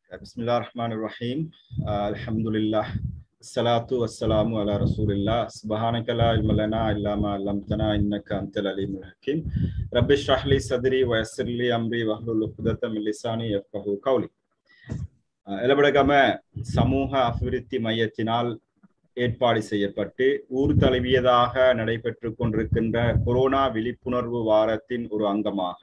بسم الله الرحمن الرحيم آه الحمد لله الصلاة والسلام على رسول الله سبحانك لا علم لنا إلا ما علمتنا إنك أنت العليم الحكيم رب اشرح لي صدري ويسر لي أمري واحلل عقدة من لساني يفقهوا قولي எலபடகம சமூக அபிவிருத்தி மையத்தினால் ஏற்பாடு செய்யப்பட்டு ஊர் தழுவியதாக நடைபெற்று கொண்டிருக்கின்ற கொரோனா விழிப்புணர்வு வாரத்தின் ஒரு அங்கமாக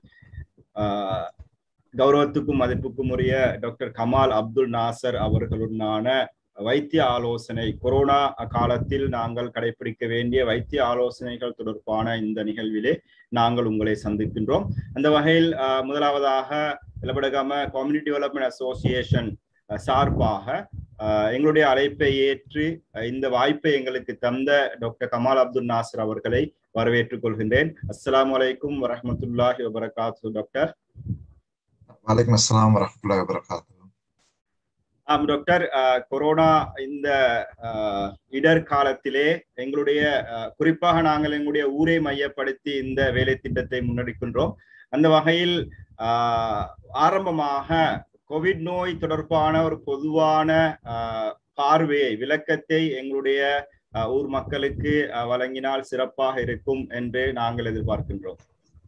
கௌரவத்துக்கும் மதிப்புக்கும் உரிய டாக்டர் கமால் அப்துல் நாசர் அவர்களுடனான வைத்திய ஆலோசனை கொரோனா காலத்தில் நாங்கள் கடைபிடிக்க வேண்டிய வைத்திய ஆலோசனைகள் தொடர்பான இந்த நிகழ்விலே நாங்கள் உங்களை சந்திக்கின்றோம் அந்த வகையில் முதலாவதாக இலபடகம கம்யூனிட்டி டெவலப்மெண்ட் அசோசியேஷன் சார்பாக எங்களுடைய அழைப்பை ஏற்று இந்த வாய்ப்பை எங்களுக்கு தந்த டாக்டர் கமால் அப்துல் நாசர் அவர்களை வரவேற்றுக் கொள்கின்றேன் அஸ்லாம் வலைக்கும் வரமத்துல்லாஹி வபரகாத்து டாக்டர் வலைக்கம் அஸ்லாம் வரமத்துல்லாஹி வபரகாத்து ஆம் டாக்டர் கொரோனா இந்த இடர் காலத்திலே எங்களுடைய குறிப்பாக நாங்கள் எங்களுடைய ஊரை மையப்படுத்தி இந்த வேலை திட்டத்தை முன்னெடுக்கின்றோம் அந்த வகையில் ஆரம்பமாக கோவிட் நோய் தொடர்பான ஒரு பொதுவான பார்வையை விளக்கத்தை எங்களுடைய ஊர் மக்களுக்கு வழங்கினால் சிறப்பாக இருக்கும் என்று நாங்கள் எதிர்பார்க்கின்றோம்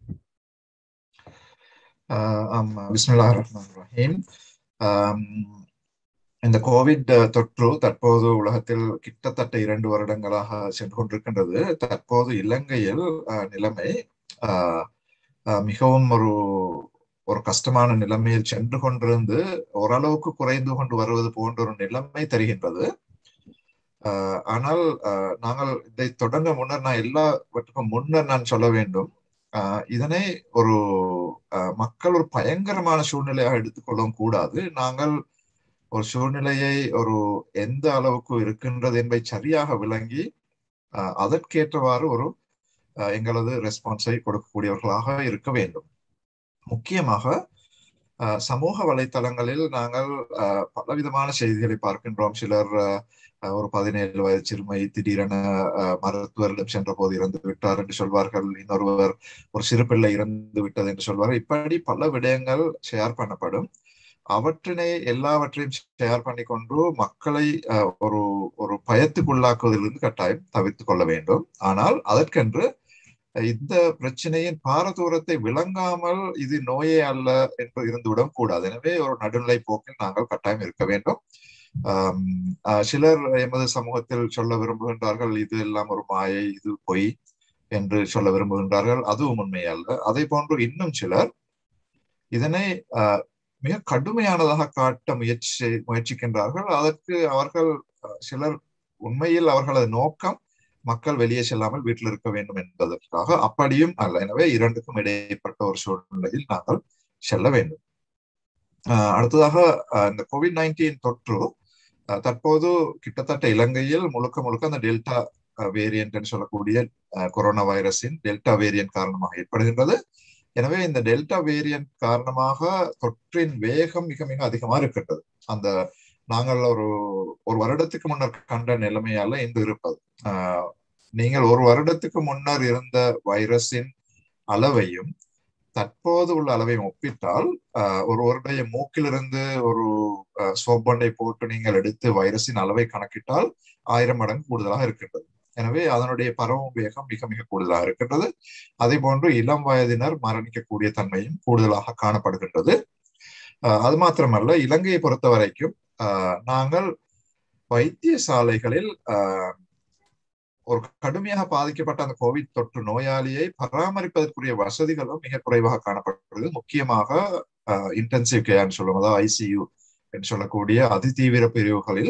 பிஸ்மில்லா ரஹ்மான் ரஹீம் இந்த கோவிட் தொற்று தற்போது உலகத்தில் கிட்டத்தட்ட இரண்டு வருடங்களாக சென்று கொண்டிருக்கின்றது தற்போது இலங்கையில் நிலைமை மிகவும் ஒரு ஒரு கஷ்டமான நிலைமையில் சென்று கொண்டிருந்து ஓரளவுக்கு குறைந்து கொண்டு வருவது போன்ற ஒரு நிலைமை தெரிகின்றது ஆனால் நாங்கள் இதை தொடங்க முன்னர் நான் எல்லாவற்றுக்கும் முன்னர் நான் சொல்ல வேண்டும் இதனை ஒரு மக்கள் ஒரு பயங்கரமான சூழ்நிலையாக எடுத்துக்கொள்ளவும் கூடாது நாங்கள் ஒரு சூழ்நிலையை ஒரு எந்த அளவுக்கு இருக்கின்றது என்பதை சரியாக விளங்கி அதற்கேற்றவாறு ஒரு எங்களது ரெஸ்பான்ஸை கொடுக்கக்கூடியவர்களாக இருக்க வேண்டும் முக்கியமாக சமூக வலைத்தளங்களில் நாங்கள் பலவிதமான செய்திகளை பார்க்கின்றோம் சிலர் ஒரு பதினேழு வயது சிறுமை திடீரென மருத்துவரிடம் சென்ற போது இறந்து விட்டார் என்று சொல்வார்கள் இன்னொருவர் ஒரு சிறு பிள்ளை இறந்து விட்டது என்று சொல்வார்கள் இப்படி பல விடயங்கள் ஷேர் பண்ணப்படும் அவற்றினை எல்லாவற்றையும் ஷேர் பண்ணி கொண்டு மக்களை ஒரு ஒரு பயத்துக்குள்ளாக்குவதிலிருந்து கட்டாயம் தவிர்த்து கொள்ள வேண்டும் ஆனால் அதற்கென்று இந்த பிரச்சனையின் பாரதூரத்தை விளங்காமல் இது நோயே அல்ல என்று இருந்துவிடக் கூடாது எனவே ஒரு நடுநிலை போக்கில் நாங்கள் கட்டாயம் இருக்க வேண்டும் சிலர் எமது சமூகத்தில் சொல்ல விரும்புகின்றார்கள் இது எல்லாம் ஒரு மாயை இது பொய் என்று சொல்ல விரும்புகின்றார்கள் அதுவும் உண்மை அல்ல அதே போன்று இன்னும் சிலர் இதனை மிக கடுமையானதாக காட்ட முயற்சி முயற்சிக்கின்றார்கள் அதற்கு அவர்கள் சிலர் உண்மையில் அவர்களது நோக்கம் மக்கள் வெளியே செல்லாமல் வீட்டில் இருக்க வேண்டும் என்பதற்காக அப்படியும் அல்ல எனவே இரண்டுக்கும் இடைப்பட்ட ஒரு சூழ்நிலையில் நாங்கள் செல்ல வேண்டும் அடுத்ததாக இந்த கோவிட் நைன்டீன் தொற்று தற்போது கிட்டத்தட்ட இலங்கையில் முழுக்க முழுக்க அந்த டெல்டா வேரியன்ட் என்று சொல்லக்கூடிய கொரோனா வைரஸின் டெல்டா வேரியன்ட் காரணமாக ஏற்படுகின்றது எனவே இந்த டெல்டா வேரியன்ட் காரணமாக தொற்றின் வேகம் மிக மிக அதிகமா இருக்கின்றது அந்த நாங்கள் ஒரு ஒரு வருடத்துக்கு முன்னர் கண்ட நிலைமையால இன்று இருப்பது நீங்கள் ஒரு வருடத்துக்கு முன்னர் இருந்த வைரஸின் அளவையும் தற்போது உள்ள அளவையும் ஒப்பிட்டால் ஒருவருடைய மூக்கிலிருந்து ஒரு சோப்பண்டை போட்டு நீங்கள் எடுத்து வைரஸின் அளவை கணக்கிட்டால் ஆயிரம் மடங்கு கூடுதலாக இருக்கின்றது எனவே அதனுடைய பரவும் வேகம் மிக மிக கூடுதலாக இருக்கின்றது அதே போன்று இளம் வயதினர் மரணிக்கக்கூடிய தன்மையும் கூடுதலாக காணப்படுகின்றது அது மாத்திரமல்ல இலங்கையை பொறுத்த வரைக்கும் நாங்கள் வைத்தியசாலைகளில் ஒரு கடுமையாக பாதிக்கப்பட்ட அந்த கோவிட் தொற்று நோயாளியை பராமரிப்பதற்குரிய வசதிகளும் மிக குறைவாக காணப்படுகிறது முக்கியமாக இன்டென்சிவ் கேர்னு சொல்லுவோம் அதாவது ஐசியு என்று சொல்லக்கூடிய அதிதீவிர பிரிவுகளில்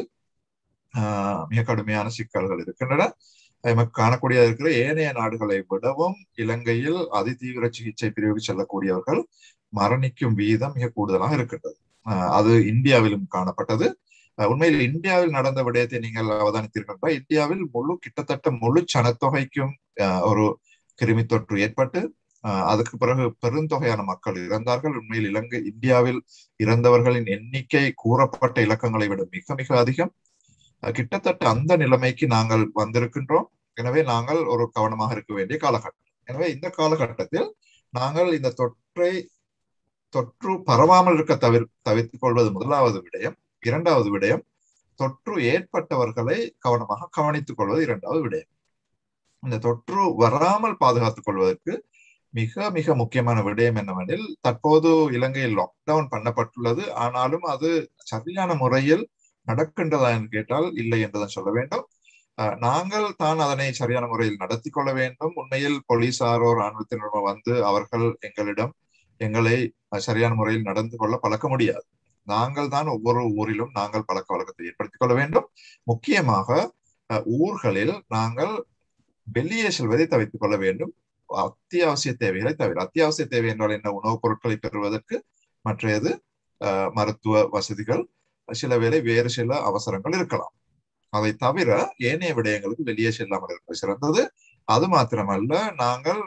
மிக கடுமையான சிக்கல்கள் இருக்கின்றன நமக்கு காணக்கூடிய இருக்கிற ஏனைய நாடுகளை விடவும் இலங்கையில் அதிதீவிர சிகிச்சை பிரிவுக்கு செல்லக்கூடியவர்கள் மரணிக்கும் வீதம் மிக கூடுதலாக இருக்கின்றது அது இந்தியாவிலும் காணப்பட்டது உண்மையில் இந்தியாவில் நடந்த விடயத்தை நீங்கள் அவதானித்தீர்கள் இந்தியாவில் முழு கிட்டத்தட்ட முழு சனத்தொகைக்கும் ஒரு கிருமி தொற்று ஏற்பட்டு அதுக்கு பிறகு பெருந்தொகையான மக்கள் இறந்தார்கள் உண்மையில் இலங்கை இந்தியாவில் இறந்தவர்களின் எண்ணிக்கை கூறப்பட்ட இலக்கங்களை விட மிக மிக அதிகம் கிட்டத்தட்ட அந்த நிலைமைக்கு நாங்கள் வந்திருக்கின்றோம் எனவே நாங்கள் ஒரு கவனமாக இருக்க வேண்டிய காலகட்டம் எனவே இந்த காலகட்டத்தில் நாங்கள் இந்த தொற்றை தொற்று பரவாமல் இருக்க தவிர தவிர்த்துக் கொள்வது முதலாவது விடயம் இரண்டாவது விடயம் தொற்று ஏற்பட்டவர்களை கவனமாக கவனித்துக் கொள்வது இரண்டாவது விடயம் இந்த தொற்று வராமல் பாதுகாத்துக் கொள்வதற்கு மிக மிக முக்கியமான விடயம் என்னவெனில் தற்போது இலங்கையில் லாக்டவுன் பண்ணப்பட்டுள்ளது ஆனாலும் அது சரியான முறையில் நடக்கின்றதா என்று கேட்டால் இல்லை என்றுதான் சொல்ல வேண்டும் நாங்கள் தான் அதனை சரியான முறையில் நடத்தி கொள்ள வேண்டும் உண்மையில் போலீசாரோ ராணுவத்தினரும் வந்து அவர்கள் எங்களிடம் எங்களை சரியான முறையில் நடந்து கொள்ள பழக்க முடியாது நாங்கள் தான் ஒவ்வொரு ஊரிலும் நாங்கள் பழக்க வழக்கத்தை ஏற்படுத்திக் கொள்ள வேண்டும் முக்கியமாக ஊர்களில் நாங்கள் வெளியே செல்வதை தவிர்த்துக் கொள்ள வேண்டும் அத்தியாவசிய தேவைகளை தவிர அத்தியாவசிய தேவை என்றால் என்ன உணவுப் பொருட்களை பெறுவதற்கு மற்றது மருத்துவ வசதிகள் சில வேளை வேறு சில அவசரங்கள் இருக்கலாம் அதை தவிர ஏனைய விடயங்களுக்கு வெளியே செல்லாமல் இருப்பது சிறந்தது அது மாத்திரமல்ல நாங்கள்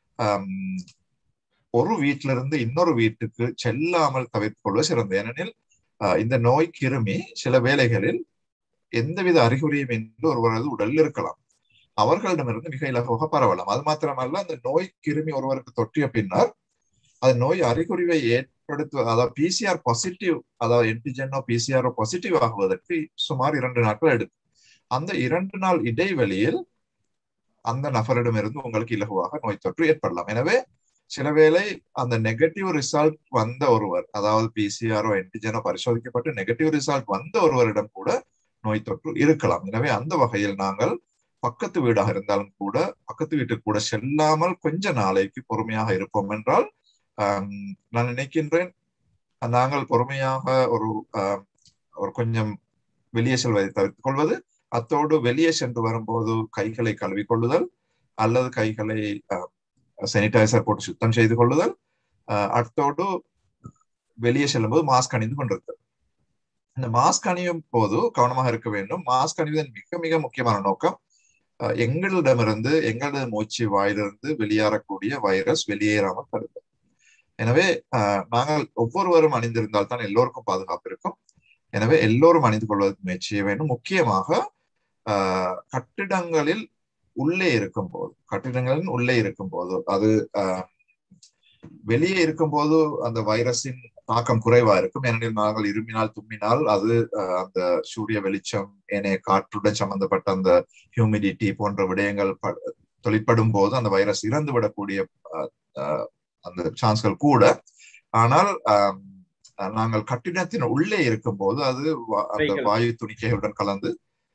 ஒரு வீட்டிலிருந்து இன்னொரு வீட்டுக்கு செல்லாமல் தவிர்த்துக் கொள்வது சிறந்தது ஏனெனில் இந்த நோய் கிருமி சில வேளைகளில் எந்தவித அறிகுறியும் என்று ஒருவரது உடலில் இருக்கலாம் அவர்களிடமிருந்து மிக இலகுவாக பரவலாம் அது மாத்திரமல்ல அந்த நோய் கிருமி ஒருவருக்கு தொற்றிய பின்னர் அது நோய் அறிகுறிவை ஏற்படுத்து அதாவது பிசிஆர் பாசிட்டிவ் அதாவது என்டிஜெனோ பிசிஆரோ பாசிட்டிவ் ஆகுவதற்கு சுமார் இரண்டு நாட்கள் எடுக்கும் அந்த இரண்டு நாள் இடைவெளியில் அந்த நபரிடமிருந்து உங்களுக்கு இலகுவாக நோய் தொற்று ஏற்படலாம் எனவே சில வேளை அந்த நெகட்டிவ் ரிசல்ட் வந்த ஒருவர் அதாவது பிசிஆரோ என்டிஜெனோ பரிசோதிக்கப்பட்டு நெகட்டிவ் ரிசல்ட் வந்த ஒருவரிடம் கூட நோய் தொற்று இருக்கலாம் எனவே அந்த வகையில் நாங்கள் பக்கத்து வீடாக இருந்தாலும் கூட பக்கத்து வீட்டுக்கு கூட செல்லாமல் கொஞ்ச நாளைக்கு பொறுமையாக இருப்போம் என்றால் நான் நினைக்கின்றேன் நாங்கள் பொறுமையாக ஒரு ஒரு கொஞ்சம் வெளியே செல்வதை தவிர்த்துக் கொள்வது அத்தோடு வெளியே சென்று வரும்போது கைகளை கழுவிக்கொள்ளுதல் அல்லது கைகளை சானிடைசர் போட்டு சுத்தம் செய்து கொள்ளுதல் அத்தோடு வெளியே செல்லும்போது மாஸ்க் அணிந்து கொண்டிருத்தல் இந்த மாஸ்க் அணியும் போது கவனமாக இருக்க வேண்டும் மாஸ்க் அணிவதன் மிக மிக முக்கியமான நோக்கம் எங்களிடமிருந்து எங்களது மூச்சு வாயிலிருந்து வெளியேறக்கூடிய வைரஸ் வெளியேறாமல் தடுப்பது எனவே நாங்கள் ஒவ்வொருவரும் அணிந்திருந்தால் தான் எல்லோருக்கும் பாதுகாப்பு இருக்கும் எனவே எல்லோரும் அணிந்து கொள்வதற்கு முயற்சி செய்ய வேண்டும் முக்கியமாக கட்டிடங்களில் உள்ளே இருக்கும் போது கட்டிடங்களின் உள்ளே இருக்கும் போது அது வெளியே இருக்கும்போது அந்த வைரஸின் தாக்கம் குறைவா இருக்கும் ஏனெனில் நாங்கள் இருமினால் தும்மினால் அது அந்த சூரிய வெளிச்சம் ஏனைய காற்றுடன் சம்பந்தப்பட்ட அந்த ஹியூமிடிட்டி போன்ற விடயங்கள் தொழிற்படும் போது அந்த வைரஸ் இறந்து விடக்கூடிய அந்த சான்ஸ்கள் கூட ஆனால் நாங்கள் கட்டிடத்தின் உள்ளே இருக்கும் போது அது அந்த வாயு துணிக்கைகளுடன் கலந்து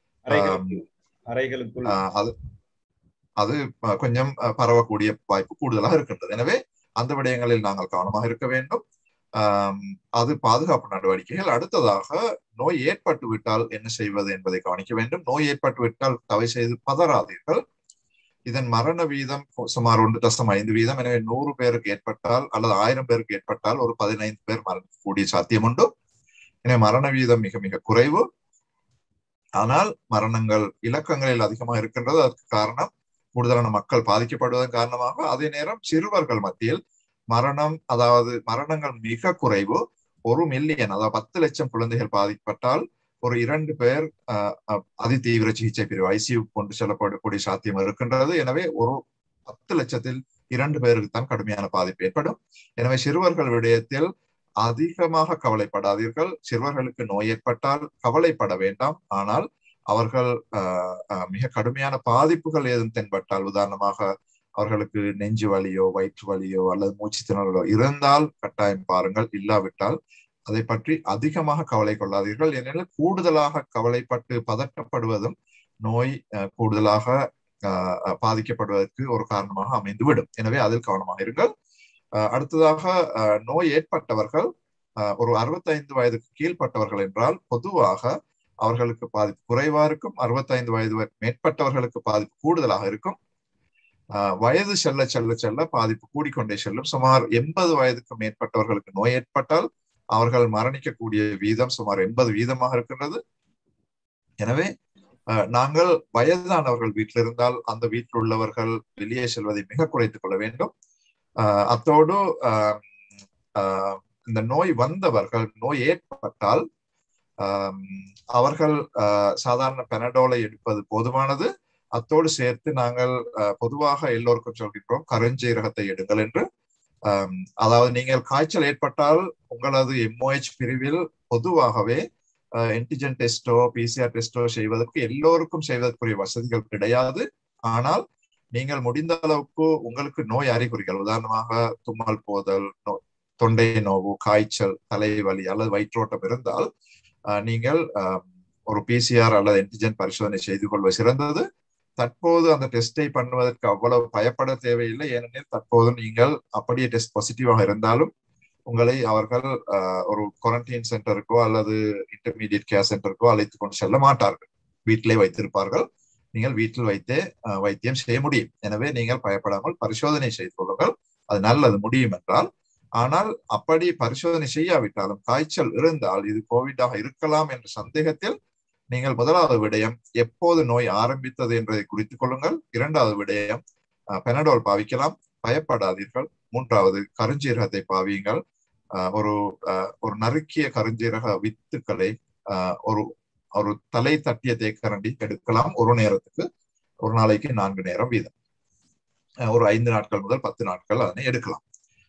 அது அது கொஞ்சம் பரவக்கூடிய வாய்ப்பு கூடுதலாக இருக்கின்றது எனவே அந்த விடயங்களில் நாங்கள் கவனமாக இருக்க வேண்டும் அது பாதுகாப்பு நடவடிக்கைகள் அடுத்ததாக நோய் ஏற்பட்டு விட்டால் என்ன செய்வது என்பதை கவனிக்க வேண்டும் நோய் ஏற்பட்டு விட்டால் தவை செய்து பதறாதீர்கள் இதன் மரண வீதம் சுமார் ஒன்று தசம் ஐந்து வீதம் எனவே நூறு பேருக்கு ஏற்பட்டால் அல்லது ஆயிரம் பேருக்கு ஏற்பட்டால் ஒரு பதினைந்து பேர் மரணக்கூடிய சாத்தியம் உண்டு எனவே மரண வீதம் மிக மிக குறைவு ஆனால் மரணங்கள் இலக்கங்களில் அதிகமாக இருக்கின்றது அதற்கு காரணம் கூடுதலான மக்கள் பாதிக்கப்படுவதன் காரணமாக அதே நேரம் சிறுவர்கள் மத்தியில் மரணம் அதாவது மரணங்கள் மிக குறைவு ஒரு மில்லியன் அதாவது பத்து லட்சம் குழந்தைகள் பாதிக்கப்பட்டால் ஒரு இரண்டு பேர் அதி தீவிர சிகிச்சை பிரிவு ஐசியு கொண்டு செல்லப்படக்கூடிய சாத்தியம் இருக்கின்றது எனவே ஒரு பத்து லட்சத்தில் இரண்டு பேருக்கு தான் கடுமையான பாதிப்பு ஏற்படும் எனவே சிறுவர்கள் விடயத்தில் அதிகமாக கவலைப்படாதீர்கள் சிறுவர்களுக்கு நோய் ஏற்பட்டால் கவலைப்பட வேண்டாம் ஆனால் அவர்கள் மிக கடுமையான பாதிப்புகள் ஏதும் தென்பட்டால் உதாரணமாக அவர்களுக்கு நெஞ்சு வலியோ வயிற்று வலியோ அல்லது மூச்சு திணறலோ இருந்தால் கட்டாயம் பாருங்கள் இல்லாவிட்டால் அதை பற்றி அதிகமாக கவலை கொள்ளாதீர்கள் ஏனெனில் கூடுதலாக கவலைப்பட்டு பதட்டப்படுவதும் நோய் கூடுதலாக பாதிக்கப்படுவதற்கு ஒரு காரணமாக அமைந்துவிடும் எனவே அதில் கவனமாக இருங்கள் அடுத்ததாக நோய் ஏற்பட்டவர்கள் ஒரு அறுபத்தைந்து வயதுக்கு கீழ்ப்பட்டவர்கள் என்றால் பொதுவாக அவர்களுக்கு பாதிப்பு குறைவா இருக்கும் அறுபத்தைந்து வயது மேற்பட்டவர்களுக்கு பாதிப்பு கூடுதலாக இருக்கும் வயது செல்ல செல்ல செல்ல பாதிப்பு கூடிக்கொண்டே செல்லும் சுமார் எண்பது வயதுக்கு மேற்பட்டவர்களுக்கு நோய் ஏற்பட்டால் அவர்கள் மரணிக்கக்கூடிய வீதம் சுமார் எண்பது வீதமாக இருக்கின்றது எனவே நாங்கள் வயதானவர்கள் வீட்டில் இருந்தால் அந்த வீட்டில் உள்ளவர்கள் வெளியே செல்வதை மிக குறைத்துக் கொள்ள வேண்டும் அத்தோடு இந்த நோய் வந்தவர்கள் நோய் ஏற்பட்டால் அவர்கள் சாதாரண பெனடோலை எடுப்பது போதுமானது அத்தோடு சேர்த்து நாங்கள் பொதுவாக எல்லோருக்கும் சொல்கின்றோம் கருஞ்சீரகத்தை எடுங்கள் என்று அதாவது நீங்கள் காய்ச்சல் ஏற்பட்டால் உங்களது எம்ஓஹெச் பிரிவில் பொதுவாகவே என்டிஜென் டெஸ்டோ பிசிஆர் டெஸ்டோ செய்வதற்கு எல்லோருக்கும் செய்வதற்குரிய வசதிகள் கிடையாது ஆனால் நீங்கள் முடிந்த அளவுக்கு உங்களுக்கு நோய் அறிகுறிகள் உதாரணமாக தும்மல் போதல் தொண்டை நோவு காய்ச்சல் தலைவலி அல்லது வயிற்றோட்டம் இருந்தால் நீங்கள் ஒரு பிசிஆர் அல்லது என்டிஜென் பரிசோதனை செய்து கொள்வது சிறந்தது தற்போது அந்த டெஸ்டை பண்ணுவதற்கு அவ்வளவு பயப்பட தேவையில்லை ஏனெனில் தற்போது நீங்கள் அப்படியே டெஸ்ட் பாசிட்டிவாக இருந்தாலும் உங்களை அவர்கள் ஒரு குவாரண்டைன் சென்டருக்கோ அல்லது இன்டர்மீடியட் கேர் சென்டருக்கோ அழைத்து கொண்டு செல்ல மாட்டார்கள் வீட்டிலே வைத்திருப்பார்கள் நீங்கள் வீட்டில் வைத்தே வைத்தியம் செய்ய முடியும் எனவே நீங்கள் பயப்படாமல் பரிசோதனை செய்து கொள்ளுங்கள் அது நல்லது முடியும் என்றால் ஆனால் அப்படி பரிசோதனை செய்யாவிட்டாலும் காய்ச்சல் இருந்தால் இது கோவிடாக இருக்கலாம் என்ற சந்தேகத்தில் நீங்கள் முதலாவது விடயம் எப்போது நோய் ஆரம்பித்தது என்பதை குறித்துக் கொள்ளுங்கள் இரண்டாவது விடயம் பெனடோல் பாவிக்கலாம் பயப்படாதீர்கள் மூன்றாவது கருஞ்சீரகத்தை பாவியுங்கள் ஒரு ஒரு நறுக்கிய கருஞ்சீரக வித்துக்களை ஒரு ஒரு தலை தட்டிய தேக்கரண்டி எடுக்கலாம் ஒரு நேரத்துக்கு ஒரு நாளைக்கு நான்கு நேரம் வீதம் ஒரு ஐந்து நாட்கள் முதல் பத்து நாட்கள் அதனை எடுக்கலாம்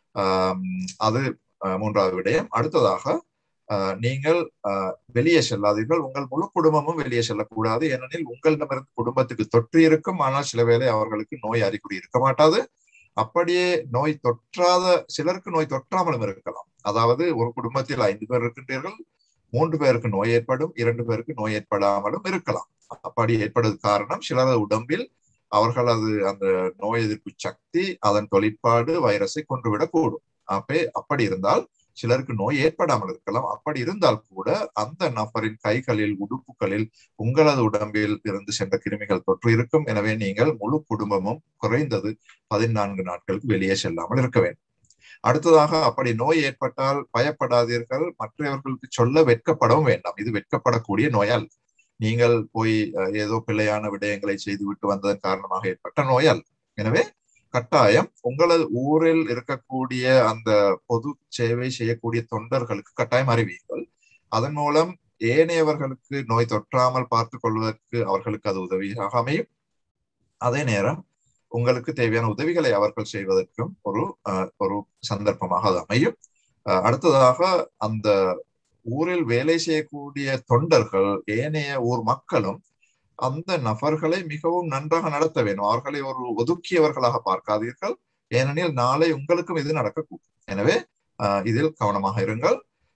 அது மூன்றாவது விடயம் அடுத்ததாக நீங்கள் வெளியே செல்லாதீர்கள் உங்கள் முழு குடும்பமும் வெளியே செல்லக்கூடாது ஏனெனில் உங்களிடமிருந்து குடும்பத்துக்கு தொற்று இருக்கும் ஆனால் சில வேளை அவர்களுக்கு நோய் அறிகுறி இருக்க மாட்டாது அப்படியே நோய் தொற்றாத சிலருக்கு நோய் தொற்றாமலும் இருக்கலாம் அதாவது ஒரு குடும்பத்தில் ஐந்து பேர் இருக்கின்றீர்கள் மூன்று பேருக்கு நோய் ஏற்படும் இரண்டு பேருக்கு நோய் ஏற்படாமலும் இருக்கலாம் அப்படி ஏற்படுவது காரணம் சிலரது உடம்பில் அவர்களது அந்த நோய் எதிர்ப்பு சக்தி அதன் தொழிற்பாடு வைரஸை கொன்றுவிடக் கூடும் அப்பே அப்படி இருந்தால் சிலருக்கு நோய் ஏற்படாமல் இருக்கலாம் அப்படி இருந்தால் கூட அந்த நபரின் கைகளில் உடுப்புகளில் உங்களது உடம்பில் இருந்து சென்ற கிருமிகள் தொற்று இருக்கும் எனவே நீங்கள் முழு குடும்பமும் குறைந்தது பதினான்கு நாட்களுக்கு வெளியே செல்லாமல் இருக்க வேண்டும் அடுத்ததாக அப்படி நோய் ஏற்பட்டால் பயப்படாதீர்கள் மற்றவர்களுக்கு சொல்ல வெட்கப்படவும் வேண்டாம் இது வெட்கப்படக்கூடிய நோயால் நீங்கள் போய் ஏதோ பிள்ளையான விடயங்களை செய்துவிட்டு வந்ததன் காரணமாக ஏற்பட்ட நோயால் எனவே கட்டாயம் உங்களது ஊரில் இருக்கக்கூடிய அந்த பொது சேவை செய்யக்கூடிய தொண்டர்களுக்கு கட்டாயம் அறிவியுங்கள் அதன் மூலம் ஏனையவர்களுக்கு நோய் தொற்றாமல் பார்த்து கொள்வதற்கு அவர்களுக்கு அது உதவியாக அமையும் அதே நேரம் உங்களுக்கு தேவையான உதவிகளை அவர்கள் செய்வதற்கும் ஒரு ஒரு சந்தர்ப்பமாக அது அமையும் அடுத்ததாக அந்த ஊரில் வேலை செய்யக்கூடிய தொண்டர்கள் ஏனைய ஊர் மக்களும் அந்த நபர்களை மிகவும் நன்றாக நடத்த வேண்டும் அவர்களை ஒரு ஒதுக்கியவர்களாக பார்க்காதீர்கள் ஏனெனில் நாளை உங்களுக்கும் இது நடக்கக்கூடும் எனவே இதில் கவனமாக இருங்கள்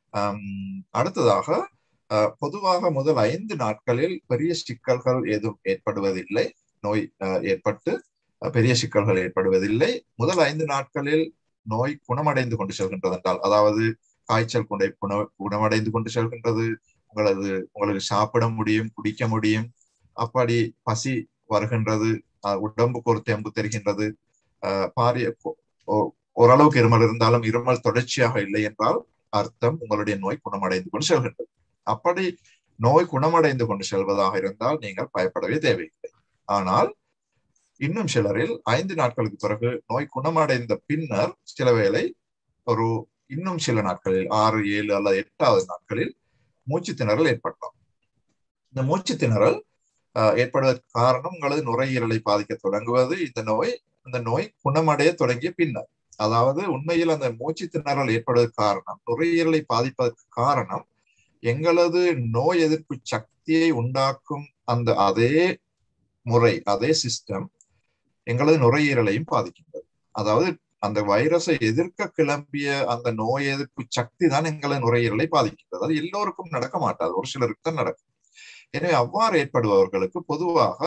அடுத்ததாக பொதுவாக முதல் ஐந்து நாட்களில் பெரிய சிக்கல்கள் எதுவும் ஏற்படுவதில்லை நோய் ஏற்பட்டு பெரிய சிக்கல்கள் ஏற்படுவதில்லை முதல் ஐந்து நாட்களில் நோய் குணமடைந்து கொண்டு செல்கின்றது என்றால் அதாவது காய்ச்சல் கொண்டை குண குணமடைந்து கொண்டு செல்கின்றது உங்களது உங்களுக்கு சாப்பிட முடியும் குடிக்க முடியும் அப்படி பசி வருகின்றது உடம்புக்கு ஒரு தெம்பு தெரிகின்றது பாரிய ஓரளவுக்கு இருமல் இருந்தாலும் இருமல் தொடர்ச்சியாக இல்லை என்றால் அர்த்தம் உங்களுடைய நோய் குணமடைந்து கொண்டு செல்கின்றது அப்படி நோய் குணமடைந்து கொண்டு செல்வதாக இருந்தால் நீங்கள் பயப்படவே தேவையில்லை ஆனால் இன்னும் சிலரில் ஐந்து நாட்களுக்கு பிறகு நோய் குணமடைந்த பின்னர் சில வேளை ஒரு இன்னும் சில நாட்களில் ஆறு ஏழு அல்லது எட்டாவது நாட்களில் மூச்சு திணறல் ஏற்படலாம் இந்த மூச்சு திணறல் ஏற்படுவதற்கு காரணம் உங்களது நுரையீரலை பாதிக்க தொடங்குவது இந்த நோய் இந்த நோய் குணமடைய தொடங்கிய பின்னர் அதாவது உண்மையில் அந்த மூச்சு திணறல் ஏற்படுவதற்கு காரணம் நுரையீரலை பாதிப்பதற்கு காரணம் எங்களது நோய் எதிர்ப்பு சக்தியை உண்டாக்கும் அந்த அதே முறை அதே சிஸ்டம் எங்களது நுரையீரலையும் பாதிக்கின்றது அதாவது அந்த வைரஸை எதிர்க்க கிளம்பிய அந்த நோய் எதிர்ப்பு சக்தி தான் எங்களது நுரையீரலை பாதிக்கின்றது அது எல்லோருக்கும் நடக்க மாட்டாது ஒரு சிலருக்கு தான் நடக்கும் எனவே அவ்வாறு ஏற்படுபவர்களுக்கு பொதுவாக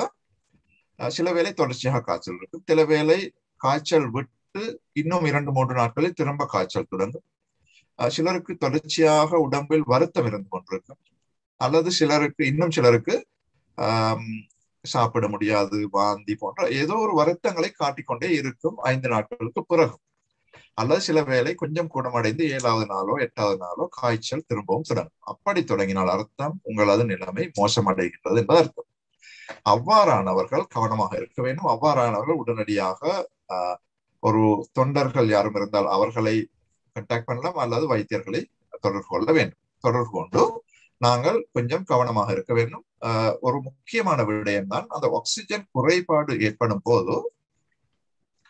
சில வேளை தொடர்ச்சியாக காய்ச்சல் இருக்கும் சில வேளை காய்ச்சல் விட்டு இன்னும் இரண்டு மூன்று நாட்களில் திரும்ப காய்ச்சல் தொடங்கும் சிலருக்கு தொடர்ச்சியாக உடம்பில் வருத்தம் இருந்து கொண்டிருக்கும் அல்லது சிலருக்கு இன்னும் சிலருக்கு ஆஹ் சாப்பிட முடியாது வாந்தி போன்ற ஏதோ ஒரு வருத்தங்களை காட்டிக்கொண்டே இருக்கும் ஐந்து நாட்களுக்கு பிறகு அல்லது சில வேளை கொஞ்சம் குணமடைந்து ஏழாவது நாளோ எட்டாவது நாளோ காய்ச்சல் திரும்பவும் தொடங்கும் அப்படி தொடங்கினால் அர்த்தம் உங்களது நிலைமை மோசமடைகின்றது என்பது அர்த்தம் அவ்வாறானவர்கள் கவனமாக இருக்க வேண்டும் அவ்வாறானவர்கள் உடனடியாக ஆஹ் ஒரு தொண்டர்கள் யாரும் இருந்தால் அவர்களை கண்டாக்ட் பண்ணலாம் அல்லது வைத்தியர்களை தொடர்பு கொள்ள வேண்டும் தொடர்பு கொண்டு நாங்கள் கொஞ்சம் கவனமாக இருக்க வேண்டும் ஒரு முக்கியமான விடயம் தான் அந்த ஆக்சிஜன் குறைபாடு ஏற்படும் போது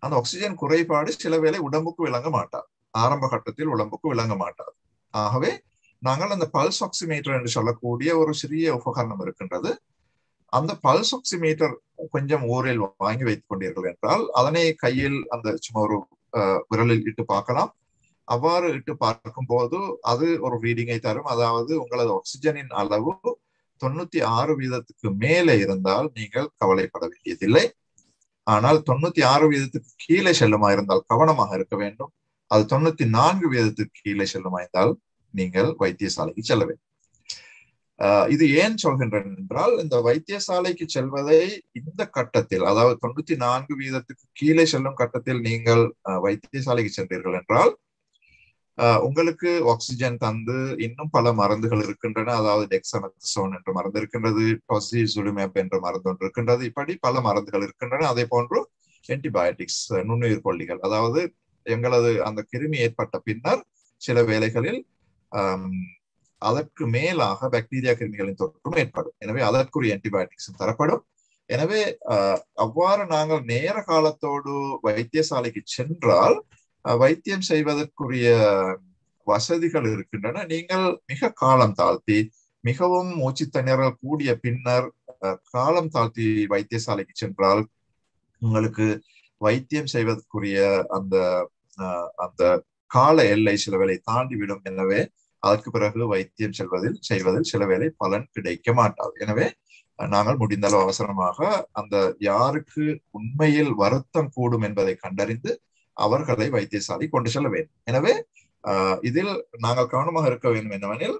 அந்த ஆக்சிஜன் குறைபாடு சில வேளை உடம்புக்கு விளங்க மாட்டார் ஆரம்ப கட்டத்தில் உடம்புக்கு விளங்க மாட்டார் ஆகவே நாங்கள் அந்த பல்ஸ் ஆக்சிமீட்டர் என்று சொல்லக்கூடிய ஒரு சிறிய உபகரணம் இருக்கின்றது அந்த பல்ஸ் ஆக்சிமீட்டர் கொஞ்சம் ஊரில் வாங்கி வைத்துக் கொண்டீர்கள் என்றால் அதனை கையில் அந்த சும்மா ஒரு விரலில் இட்டு பார்க்கலாம் அவ்வாறு இட்டு பார்க்கும் போது அது ஒரு ரீடிங்கை தரும் அதாவது உங்களது ஆக்சிஜனின் அளவு தொண்ணூத்தி ஆறு வீதத்துக்கு மேலே இருந்தால் நீங்கள் கவலைப்பட வேண்டியதில்லை ஆனால் தொண்ணூத்தி ஆறு வீதத்துக்கு கீழே செல்லுமா இருந்தால் கவனமாக இருக்க வேண்டும் அது தொண்ணூத்தி நான்கு வீதத்துக்கு கீழே செல்லுமா இருந்தால் நீங்கள் வைத்தியசாலைக்கு செல்ல வேண்டும் இது ஏன் சொல்கின்றேன் என்றால் இந்த வைத்தியசாலைக்கு செல்வதை இந்த கட்டத்தில் அதாவது தொண்ணூத்தி நான்கு வீதத்துக்கு கீழே செல்லும் கட்டத்தில் நீங்கள் வைத்தியசாலைக்கு சென்றீர்கள் என்றால் உங்களுக்கு ஆக்சிஜன் தந்து இன்னும் பல மருந்துகள் இருக்கின்றன அதாவது டெக்ஸமெத்தசோன் என்ற மருந்து இருக்கின்றது டொசிசுலிமேப் என்ற மருந்து ஒன்று இருக்கின்றது இப்படி பல மருந்துகள் இருக்கின்றன அதே போன்று ஆன்டிபயோட்டிக்ஸ் நுண்ணுயிர் கொல்லிகள் அதாவது எங்களது அந்த கிருமி ஏற்பட்ட பின்னர் சில வேளைகளில் அதற்கு மேலாக பாக்டீரியா கிருமிகளின் தொற்றும் ஏற்படும் எனவே அதற்குரிய ஆன்டிபயோட்டிக்ஸும் தரப்படும் எனவே அவ்வாறு நாங்கள் நேர காலத்தோடு வைத்தியசாலைக்கு சென்றால் வைத்தியம் செய்வதற்குரிய வசதிகள் இருக்கின்றன நீங்கள் மிக காலம் தாழ்த்தி மிகவும் மூச்சு திணறல் கூடிய பின்னர் காலம் தாழ்த்தி வைத்தியசாலைக்கு சென்றால் உங்களுக்கு வைத்தியம் செய்வதற்குரிய அந்த அந்த கால எல்லை சில வேலை தாண்டிவிடும் எனவே அதற்கு பிறகு வைத்தியம் செல்வதில் செய்வதில் சில வேலை பலன் கிடைக்க மாட்டாது எனவே நாங்கள் முடிந்தளவு அவசரமாக அந்த யாருக்கு உண்மையில் வருத்தம் கூடும் என்பதை கண்டறிந்து அவர்களை வைத்தியசாலை கொண்டு செல்ல வேண்டும் எனவே இதில் நாங்கள் கவனமாக இருக்க வேண்டும் என்னவெனில்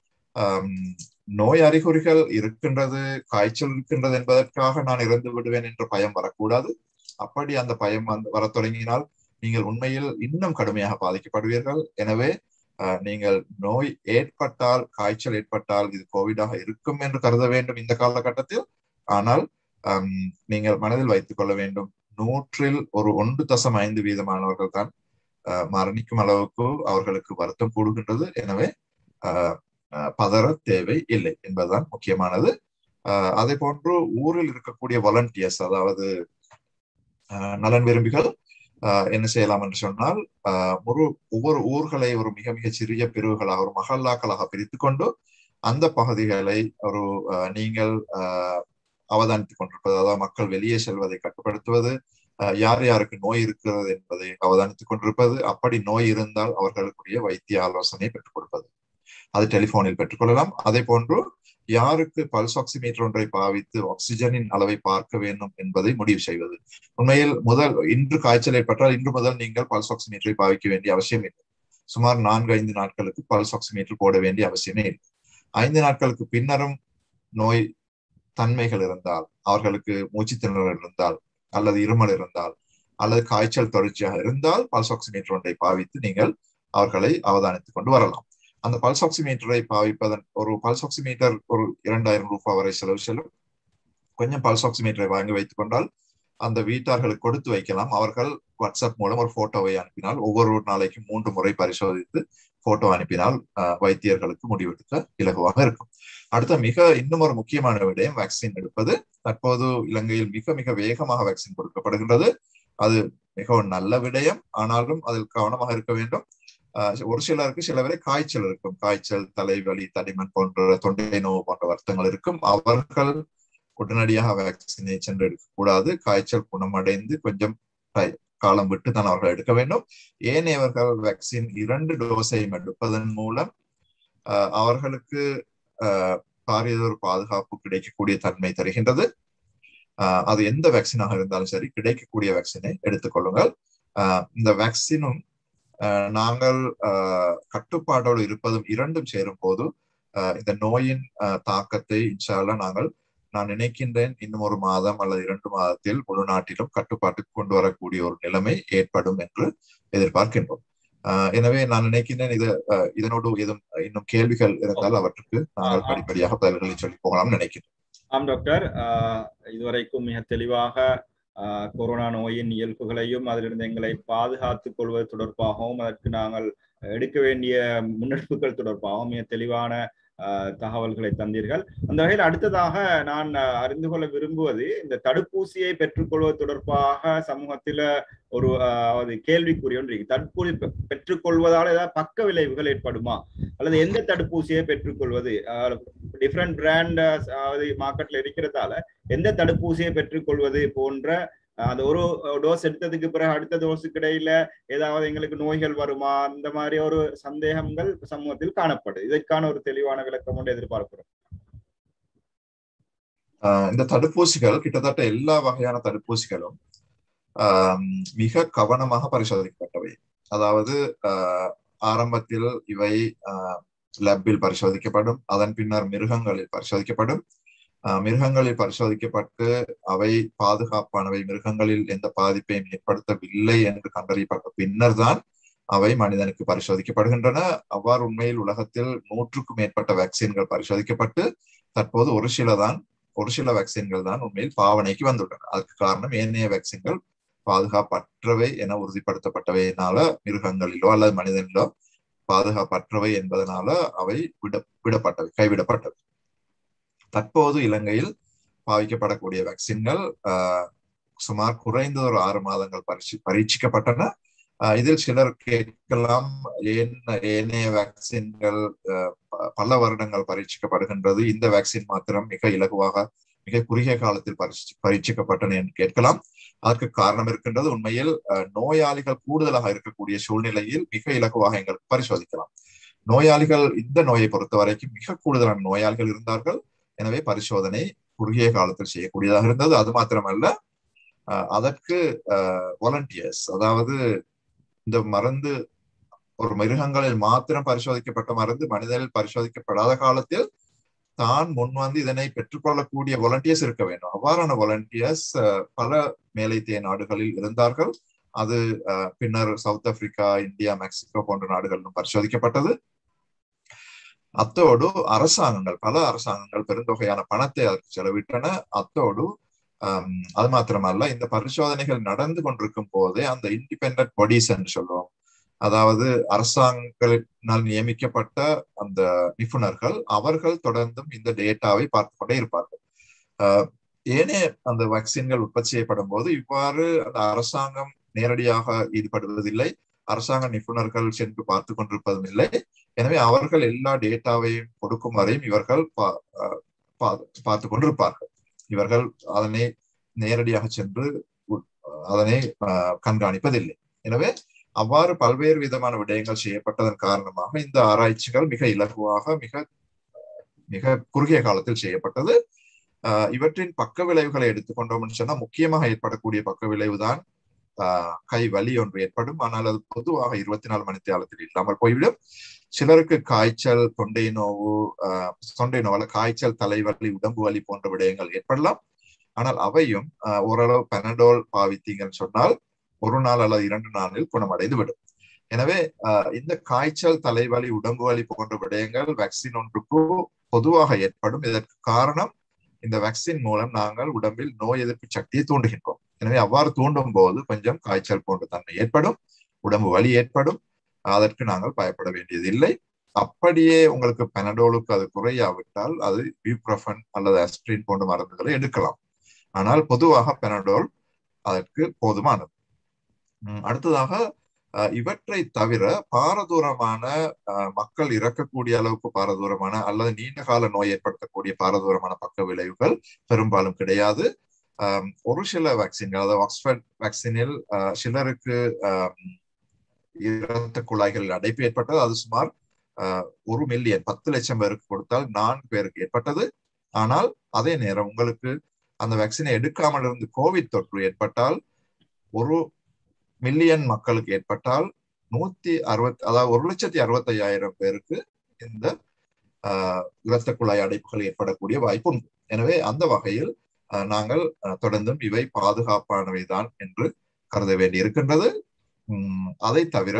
நோய் அறிகுறிகள் இருக்கின்றது காய்ச்சல் இருக்கின்றது என்பதற்காக நான் இறந்து விடுவேன் என்ற பயம் வரக்கூடாது அப்படி அந்த பயம் வந்து வர தொடங்கினால் நீங்கள் உண்மையில் இன்னும் கடுமையாக பாதிக்கப்படுவீர்கள் எனவே நீங்கள் நோய் ஏற்பட்டால் காய்ச்சல் ஏற்பட்டால் இது கோவிடாக இருக்கும் என்று கருத வேண்டும் இந்த காலகட்டத்தில் ஆனால் நீங்கள் மனதில் வைத்துக் கொள்ள வேண்டும் நூற்றில் ஒரு ஒன்று தசம் ஐந்து வீதமானவர்கள் தான் மரணிக்கும் அளவுக்கு அவர்களுக்கு வருத்தம் கூடுகின்றது எனவே பதற தேவை இல்லை என்பதுதான் முக்கியமானது அதே போன்று ஊரில் இருக்கக்கூடிய வாலண்டியர்ஸ் அதாவது நலன் விரும்பிகள் என்ன செய்யலாம் என்று சொன்னால் ஒரு ஒவ்வொரு ஊர்களை ஒரு மிக மிக சிறிய பிரிவுகளாக ஒரு மகல்லாக்களாக பிரித்து கொண்டு அந்த பகுதிகளை ஒரு நீங்கள் அவதானித்துக் கொண்டிருப்பது அதாவது மக்கள் வெளியே செல்வதை கட்டுப்படுத்துவது யார் யாருக்கு நோய் இருக்கிறது என்பதை அவதானித்துக் கொண்டிருப்பது அப்படி நோய் இருந்தால் அவர்களுக்குரிய வைத்திய ஆலோசனை பெற்றுக் கொடுப்பது அது டெலிபோனில் பெற்றுக்கொள்ளலாம் அதே போன்று யாருக்கு பல்ஸ் ஆக்சிமீட்டர் ஒன்றை பாவித்து ஆக்சிஜனின் அளவை பார்க்க வேண்டும் என்பதை முடிவு செய்வது உண்மையில் முதல் இன்று காய்ச்சல் ஏற்பட்டால் இன்று முதல் நீங்கள் பல்ஸ் ஆக்சிமீட்டரை பாவிக்க வேண்டிய அவசியம் இல்லை சுமார் நான்கு ஐந்து நாட்களுக்கு பல்ஸ் ஆக்சிமீட்டர் போட வேண்டிய அவசியமே இல்லை ஐந்து நாட்களுக்கு பின்னரும் நோய் தன்மைகள் இருந்தால் அவர்களுக்கு மூச்சு திணறல் இருந்தால் அல்லது இருமல் இருந்தால் அல்லது காய்ச்சல் தொடர்ச்சியாக இருந்தால் பல்ஸ் ஆக்சிமீட்டர் ஒன்றை பாவித்து நீங்கள் அவர்களை அவதானித்துக் கொண்டு வரலாம் அந்த பல்ஸ் ஆக்சிமீட்டரை பாவிப்பதன் ஒரு பல்ஸ் ஆக்சிமீட்டர் ஒரு இரண்டாயிரம் ரூபாய் வரை செலவு செல்லும் கொஞ்சம் பல்ஸ் ஆக்சிமீட்டரை வாங்கி வைத்துக் கொண்டால் அந்த வீட்டார்களுக்கு கொடுத்து வைக்கலாம் அவர்கள் வாட்ஸ்அப் மூலம் ஒரு போட்டோவை அனுப்பினால் ஒவ்வொரு நாளைக்கும் மூன்று முறை பரிசோதித்து போட்டோ அனுப்பினால் வைத்தியர்களுக்கு முடிவெடுக்க இலகுவாக இருக்கும் அடுத்த மிக இன்னும் ஒரு முக்கியமான விடயம் வேக்சின் எடுப்பது தற்போது இலங்கையில் மிக மிக வேகமாக வேக்சின் கொடுக்கப்படுகின்றது அது மிகவும் நல்ல விடயம் ஆனாலும் அதில் கவனமாக இருக்க வேண்டும் ஒரு சிலருக்கு சில வரை காய்ச்சல் இருக்கும் காய்ச்சல் தலைவலி தடிமன் போன்ற தொண்டை நோவு போன்ற வருத்தங்கள் இருக்கும் அவர்கள் உடனடியாக வேக்சினை சென்று எடுக்கக்கூடாது காய்ச்சல் குணமடைந்து கொஞ்சம் காலம் விட்டு தான் அவர்கள் எடுக்க வேண்டும் ஏனையவர்கள் வேக்சின் இரண்டு டோஸையும் எடுப்பதன் மூலம் அவர்களுக்கு பாரியதொரு பாதுகாப்பு கிடைக்கக்கூடிய தன்மை தருகின்றது அது எந்த வேக்சினாக இருந்தாலும் சரி கிடைக்கக்கூடிய வேக்சினை எடுத்துக்கொள்ளுங்கள் இந்த வேக்சினும் நாங்கள் கட்டுப்பாட்டோடு இருப்பதும் இரண்டும் சேரும் போது இந்த நோயின் தாக்கத்தை இன்ஷால்லா நாங்கள் நான் நினைக்கின்றேன் இன்னும் ஒரு மாதம் அல்லது இரண்டு மாதத்தில் முழு நாட்டிலும் கட்டுப்பாட்டுக்கு கொண்டு வரக்கூடிய ஒரு நிலைமை ஏற்படும் என்று எதிர்பார்க்கின்றோம் எனவே நான் நினைக்கின்றேன் இது இதனோடு எதுவும் இன்னும் கேள்விகள் இருந்தால் அவற்றுக்கு நாங்கள் படிப்படியாக பதில்களை சொல்லி போகலாம் நினைக்கின்றேன் ஆம் டாக்டர் இதுவரைக்கும் மிக தெளிவாக கொரோனா நோயின் இயல்புகளையும் அதிலிருந்து எங்களை பாதுகாத்துக் கொள்வது தொடர்பாகவும் அதற்கு நாங்கள் எடுக்க வேண்டிய முன்னெடுப்புகள் தொடர்பாகவும் மிக தெளிவான தகவல்களை தந்தீர்கள் அந்த வகையில் அடுத்ததாக நான் அறிந்து கொள்ள விரும்புவது இந்த தடுப்பூசியை பெற்றுக்கொள்வது தொடர்பாக சமூகத்தில ஒரு அதாவது கேள்விக்குறி ஒன்று தடுப்பூசி பெற்றுக்கொள்வதால் ஏதாவது பக்க விளைவுகள் ஏற்படுமா அல்லது எந்த தடுப்பூசியை பெற்றுக்கொள்வது டிஃப்ரெண்ட் பிராண்ட் அதாவது மார்க்கெட்ல இருக்கிறதால எந்த தடுப்பூசியை பெற்றுக்கொள்வது போன்ற அந்த ஒரு டோஸ் எடுத்ததுக்கு பிறகு அடுத்த டோஸுக்கு இடையில ஏதாவது எங்களுக்கு நோய்கள் வருமா அந்த மாதிரி ஒரு சந்தேகங்கள் சமூகத்தில் காணப்படுது இதற்கான ஒரு தெளிவான விளக்கம் ஒன்று எதிர்பார்க்கிறோம் இந்த தடுப்பூசிகள் கிட்டத்தட்ட எல்லா வகையான தடுப்பூசிகளும் மிக கவனமாக பரிசோதிக்கப்பட்டவை அதாவது ஆரம்பத்தில் இவை லேப்பில் பரிசோதிக்கப்படும் அதன் பின்னர் மிருகங்களில் பரிசோதிக்கப்படும் மிருகங்களில் பரிசோதிக்கப்பட்டு அவை பாதுகாப்பானவை மிருகங்களில் எந்த பாதிப்பையும் ஏற்படுத்தவில்லை என்று கண்டறியப்பட்ட பின்னர் தான் அவை மனிதனுக்கு பரிசோதிக்கப்படுகின்றன அவ்வாறு உண்மையில் உலகத்தில் நூற்றுக்கும் மேற்பட்ட வேக்சின்கள் பரிசோதிக்கப்பட்டு தற்போது ஒரு சில தான் ஒரு சில வேக்சின்கள் தான் உண்மையில் பாவனைக்கு வந்துள்ளன அதுக்கு காரணம் ஏனைய வேக்சின்கள் பாதுகாப்பற்றவை என உறுதிப்படுத்தப்பட்டவையினால மிருகங்களிலோ அல்லது மனிதனிலோ பாதுகாப்பற்றவை என்பதனால அவை விட விடப்பட்டவை கைவிடப்பட்டவை தற்போது இலங்கையில் பாவிக்கப்படக்கூடிய வேக்சின்கள் சுமார் குறைந்த ஒரு ஆறு மாதங்கள் பரிசு பரீட்சிக்கப்பட்டன இதில் சிலர் கேட்கலாம் ஏன் ஏனைய வேக்சின்கள் பல வருடங்கள் பரீட்சிக்கப்படுகின்றது இந்த வேக்சின் மாத்திரம் மிக இலகுவாக மிக குறுகிய காலத்தில் பரிசு பரீட்சிக்கப்பட்டன என்று கேட்கலாம் அதற்கு காரணம் இருக்கின்றது உண்மையில் நோயாளிகள் கூடுதலாக இருக்கக்கூடிய சூழ்நிலையில் மிக இலகுவாக எங்களுக்கு பரிசோதிக்கலாம் நோயாளிகள் இந்த நோயை பொறுத்த வரைக்கும் மிக கூடுதலான நோயாளிகள் இருந்தார்கள் எனவே பரிசோதனை குறுகிய காலத்தில் செய்யக்கூடியதாக இருந்தது அது மாத்திரமல்ல அதற்கு வாலண்டியர்ஸ் அதாவது இந்த மருந்து ஒரு மிருகங்களில் மாத்திரம் பரிசோதிக்கப்பட்ட மருந்து மனிதனில் பரிசோதிக்கப்படாத காலத்தில் தான் முன் வந்து இதனை பெற்றுக்கொள்ளக்கூடிய வாலண்டியர்ஸ் இருக்க வேண்டும் அவ்வாறான வாலண்டியர்ஸ் பல மேலைத்தேய நாடுகளில் இருந்தார்கள் அது பின்னர் சவுத் ஆப்பிரிக்கா இந்தியா மெக்சிகோ போன்ற நாடுகளிலும் பரிசோதிக்கப்பட்டது அத்தோடு அரசாங்கங்கள் பல அரசாங்கங்கள் பெருந்தொகையான பணத்தை அதற்கு செலவிட்டன அத்தோடு அது மாத்திரமல்ல இந்த பரிசோதனைகள் நடந்து கொண்டிருக்கும் போதே அந்த இண்டிபெண்ட் பாடிஸ் என்று சொல்லுவோம் அதாவது அரசாங்கங்களினால் நியமிக்கப்பட்ட அந்த நிபுணர்கள் அவர்கள் தொடர்ந்தும் இந்த டேட்டாவை பார்த்து கொண்டே இருப்பார்கள் ஏனே அந்த வேக்சின்கள் உற்பத்தி செய்யப்படும் போது இவ்வாறு அந்த அரசாங்கம் நேரடியாக ஈடுபடுவதில்லை அரசாங்க நிபுணர்கள் சென்று பார்த்து கொண்டிருப்பதும் இல்லை எனவே அவர்கள் எல்லா டேட்டாவையும் கொடுக்கும் வரையும் இவர்கள் பார்த்து கொண்டிருப்பார்கள் இவர்கள் அதனை நேரடியாக சென்று அதனை கண்காணிப்பதில்லை எனவே அவ்வாறு பல்வேறு விதமான விடயங்கள் செய்யப்பட்டதன் காரணமாக இந்த ஆராய்ச்சிகள் மிக இலகுவாக மிக மிக குறுகிய காலத்தில் செய்யப்பட்டது இவற்றின் பக்க விளைவுகளை எடுத்துக்கொண்டோம்னு சொன்னா முக்கியமாக ஏற்படக்கூடிய பக்க விளைவுதான் கை வலி ஒன்று ஏற்படும் ஆனால் அது பொதுவாக இருபத்தி நாலு மணி நேரத்தில் இல்லாமல் போய்விடும் சிலருக்கு காய்ச்சல் தொண்டை நோவு தொண்டை நோவால காய்ச்சல் தலைவலி உடம்பு வலி போன்ற விடயங்கள் ஏற்படலாம் ஆனால் அவையும் ஓரளவு பெனடோல் பாவித்தீங்கன்னு சொன்னால் ஒரு நாள் அல்லது இரண்டு நாளில் குணமடைந்து விடும் எனவே இந்த காய்ச்சல் தலைவலி உடம்பு வலி போன்ற விடயங்கள் வேக்சின் ஒன்றுக்கு பொதுவாக ஏற்படும் இதற்கு காரணம் இந்த வேக்சின் மூலம் நாங்கள் உடம்பில் நோய் எதிர்ப்பு சக்தியை தூண்டுகின்றோம் எனவே அவ்வாறு தூண்டும் போது கொஞ்சம் காய்ச்சல் போன்ற தன்மை ஏற்படும் உடம்பு வலி ஏற்படும் அதற்கு நாங்கள் பயப்பட வேண்டியது இல்லை அப்படியே உங்களுக்கு பெனடோலுக்கு அது குறையாவிட்டால் அது பியூப்ரஃபன் அல்லது அஸ்பிரின் போன்ற மருந்துகளை எடுக்கலாம் ஆனால் பொதுவாக பெனடோல் அதற்கு போதுமானது அடுத்ததாக இவற்றை தவிர பாரதூரமான மக்கள் இறக்கக்கூடிய அளவுக்கு பாரதூரமான அல்லது நீண்ட கால நோய் ஏற்படுத்தக்கூடிய பாரதூரமான பக்க விளைவுகள் பெரும்பாலும் கிடையாது ஒரு சில வேக்சின்கள் அதாவது ஆக்ஸ்பர்ட் வேக்சினில் சிலருக்கு இரத்த குழாய்களில் அடைப்பு ஏற்பட்டது அது சுமார் ஒரு மில்லியன் பத்து லட்சம் பேருக்கு கொடுத்தால் நான்கு பேருக்கு ஏற்பட்டது ஆனால் அதே நேரம் உங்களுக்கு அந்த வேக்சினை எடுக்காமல் இருந்து கோவிட் தொற்று ஏற்பட்டால் ஒரு மில்லியன் மக்களுக்கு ஏற்பட்டால் நூத்தி அறுபத்தி அதாவது ஒரு லட்சத்தி அறுபத்தி ஐயாயிரம் பேருக்கு இந்த இரத்த குழாய் அடைப்புகள் ஏற்படக்கூடிய வாய்ப்பு உண்டு எனவே அந்த வகையில் நாங்கள் தொடர்ந்தும் இவை பாதுகாப்பானவைதான் என்று கருத வேண்டி இருக்கின்றது அதை தவிர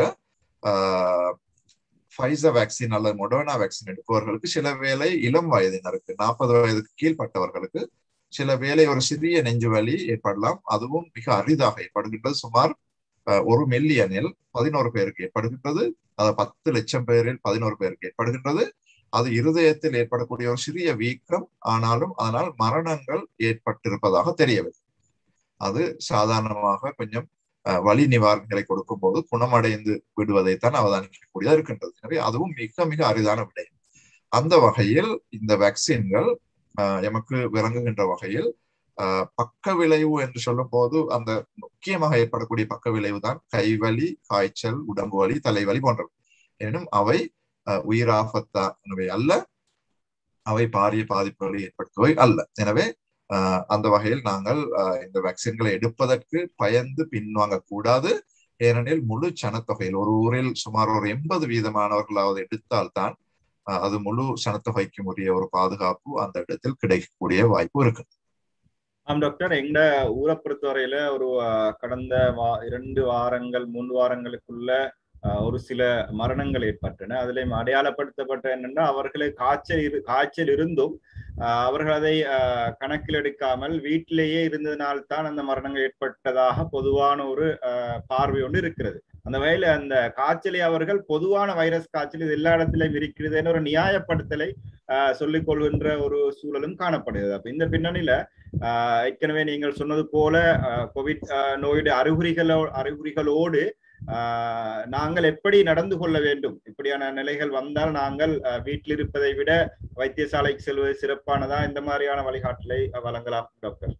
ஃபைசர் வேக்சின் அல்லது மொடோனா வேக்சின் எடுப்பவர்களுக்கு சில வேலை இளம் வயதினருக்கு நாற்பது வயதுக்கு கீழ்பட்டவர்களுக்கு சில வேலை ஒரு சிறிய நெஞ்சு வலி ஏற்படலாம் அதுவும் மிக அரிதாக ஏற்படுகின்றது சுமார் ஒரு மில்லியனில் பதினோரு பேருக்கு ஏற்படுகின்றது அதாவது பத்து லட்சம் பேரில் பதினோரு பேருக்கு ஏற்படுகின்றது அது இருதயத்தில் ஏற்படக்கூடிய ஒரு சிறிய வீக்கம் ஆனாலும் அதனால் மரணங்கள் ஏற்பட்டிருப்பதாக தெரியவில்லை அது சாதாரணமாக கொஞ்சம் வலி நிவாரணங்களை கொடுக்கும் போது குணமடைந்து விடுவதைத்தான் அவதானிக்கக்கூடியதா இருக்கின்றது எனவே அதுவும் மிக மிக அரிதான விடயம் அந்த வகையில் இந்த வேக்சின்கள் எமக்கு விளங்குகின்ற வகையில் பக்க விளைவு என்று சொல்லும் போது அந்த முக்கியமாக ஏற்படக்கூடிய பக்க விளைவு தான் கைவலி காய்ச்சல் உடம்பு வலி தலைவலி போன்றவை எனினும் அவை உயிராபத்தானவை அல்ல அவை பாரிய பாதிப்புகளை ஏற்படுத்துவை அல்ல எனவே அந்த வகையில் நாங்கள் இந்த வேக்சின்களை எடுப்பதற்கு பயந்து பின்வாங்க கூடாது ஏனெனில் முழு சனத்தொகையில் ஒரு ஊரில் சுமார் ஒரு எண்பது வீதமானவர்களாவது எடுத்தால்தான் அது முழு சனத்தொகைக்கு உரிய ஒரு பாதுகாப்பு அந்த இடத்தில் கிடைக்கக்கூடிய வாய்ப்பு இருக்கு ஆம் டாக்டர் எங்க ஊரை பொறுத்தவரையில ஒரு கடந்த வா இரண்டு வாரங்கள் மூன்று வாரங்களுக்குள்ள ஒரு சில மரணங்கள் ஏற்பட்டன அதிலையும் அடையாளப்படுத்தப்பட்ட என்னன்னா அவர்களுக்கு காய்ச்சல் இரு காய்ச்சல் இருந்தும் அவர்கள் அதை கணக்கில் எடுக்காமல் வீட்டிலேயே இருந்ததினால்தான் அந்த மரணங்கள் ஏற்பட்டதாக பொதுவான ஒரு பார்வை ஒன்று இருக்கிறது அந்த வகையில அந்த காய்ச்சலை அவர்கள் பொதுவான வைரஸ் காய்ச்சல் இது எல்லா இடத்திலையும் இருக்கிறதுன்னு ஒரு நியாயப்படுத்தலை சொல்லிக் கொள்கின்ற ஒரு சூழலும் காணப்படுகிறது அப்ப இந்த பின்னணியில ஏற்கனவே நீங்கள் சொன்னது போல கோவிட் நோயுடைய அறிகுறிகளோ அறிகுறிகளோடு நாங்கள் எப்படி நடந்து கொள்ள வேண்டும் இப்படியான நிலைகள் வந்தால் நாங்கள் வீட்டில் இருப்பதை விட வைத்தியசாலைக்கு செல்வது சிறப்பானதா இந்த மாதிரியான வழிகாட்டலை வழங்கலாம் டாக்டர்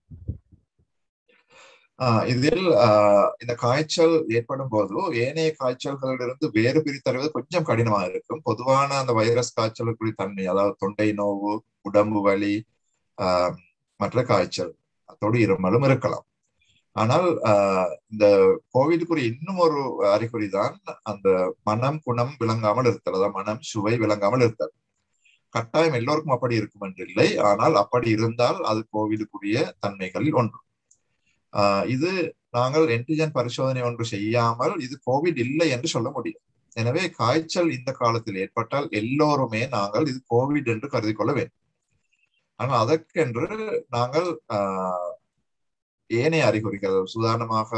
இதில் இந்த காய்ச்சல் ஏற்படும் போது ஏனைய காய்ச்சல்களிலிருந்து வேறு பிரித்தறிவது கொஞ்சம் கடினமாக இருக்கும் பொதுவான அந்த வைரஸ் காய்ச்சலுக்குரிய தன்மை அதாவது தொண்டை நோவு உடம்பு வலி மற்ற காய்ச்சல் அதோடு இருமலும் இருக்கலாம் ஆனால் இந்த கோவிடுக்குரிய இன்னும் ஒரு அறிகுறி தான் அந்த மனம் குணம் விளங்காமல் இருத்தல் அதாவது மனம் சுவை விளங்காமல் இருத்தல் கட்டாயம் எல்லோருக்கும் அப்படி இருக்கும் என்று இல்லை ஆனால் அப்படி இருந்தால் அது கோவிலுக்குரிய தன்மைகளில் ஒன்று இது நாங்கள் என்டிஜன் பரிசோதனை ஒன்று செய்யாமல் இது கோவிட் இல்லை என்று சொல்ல முடியும் எனவே காய்ச்சல் இந்த காலத்தில் ஏற்பட்டால் எல்லோருமே நாங்கள் இது கோவிட் என்று கருதி கொள்ள வேண்டும் ஆனால் அதற்கென்று நாங்கள் ஏனைய அறிகுறிகள் உதாரணமாக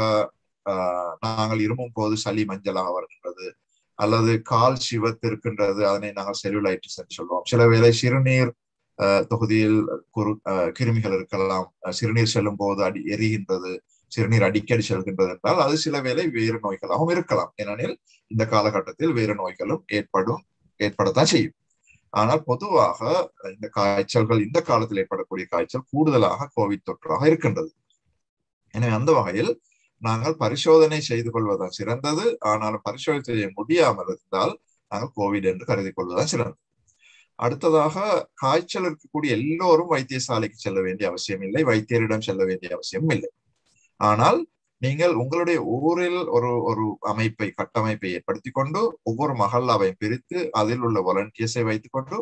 நாங்கள் இருமும் போது சளி மஞ்சளாக வருகின்றது அல்லது கால் சிவத்து இருக்கின்றது அதனை நாங்கள் செல்லுலைட்டிஸ் என்று சொல்லுவோம் சில வேளை சிறுநீர் தொகுதியில் குறு கிருமிகள் இருக்கலாம் சிறுநீர் செல்லும் போது அடி எரிகின்றது சிறுநீர் அடிக்கடி செல்கின்றது என்றால் அது சில வேளை வேறு நோய்களாகவும் இருக்கலாம் ஏனெனில் இந்த காலகட்டத்தில் வேறு நோய்களும் ஏற்படும் ஏற்படத்தான் செய்யும் ஆனால் பொதுவாக இந்த காய்ச்சல்கள் இந்த காலத்தில் ஏற்படக்கூடிய காய்ச்சல் கூடுதலாக கோவிட் தொற்றாக இருக்கின்றது எனவே அந்த வகையில் நாங்கள் பரிசோதனை செய்து கொள்வதுதான் சிறந்தது ஆனாலும் பரிசோதனை செய்ய முடியாமல் இருந்தால் நாங்கள் கோவிட் என்று கருதி கொள்வதுதான் சிறந்தது அடுத்ததாக காய்ச்சல் இருக்கக்கூடிய எல்லோரும் வைத்தியசாலைக்கு செல்ல வேண்டிய அவசியம் இல்லை வைத்தியரிடம் செல்ல வேண்டிய அவசியம் இல்லை ஆனால் நீங்கள் உங்களுடைய ஊரில் ஒரு ஒரு அமைப்பை கட்டமைப்பை ஏற்படுத்தி கொண்டு ஒவ்வொரு மகல்லாவை பிரித்து அதில் உள்ள வாலண்டியர்ஸை வைத்துக் கொண்டு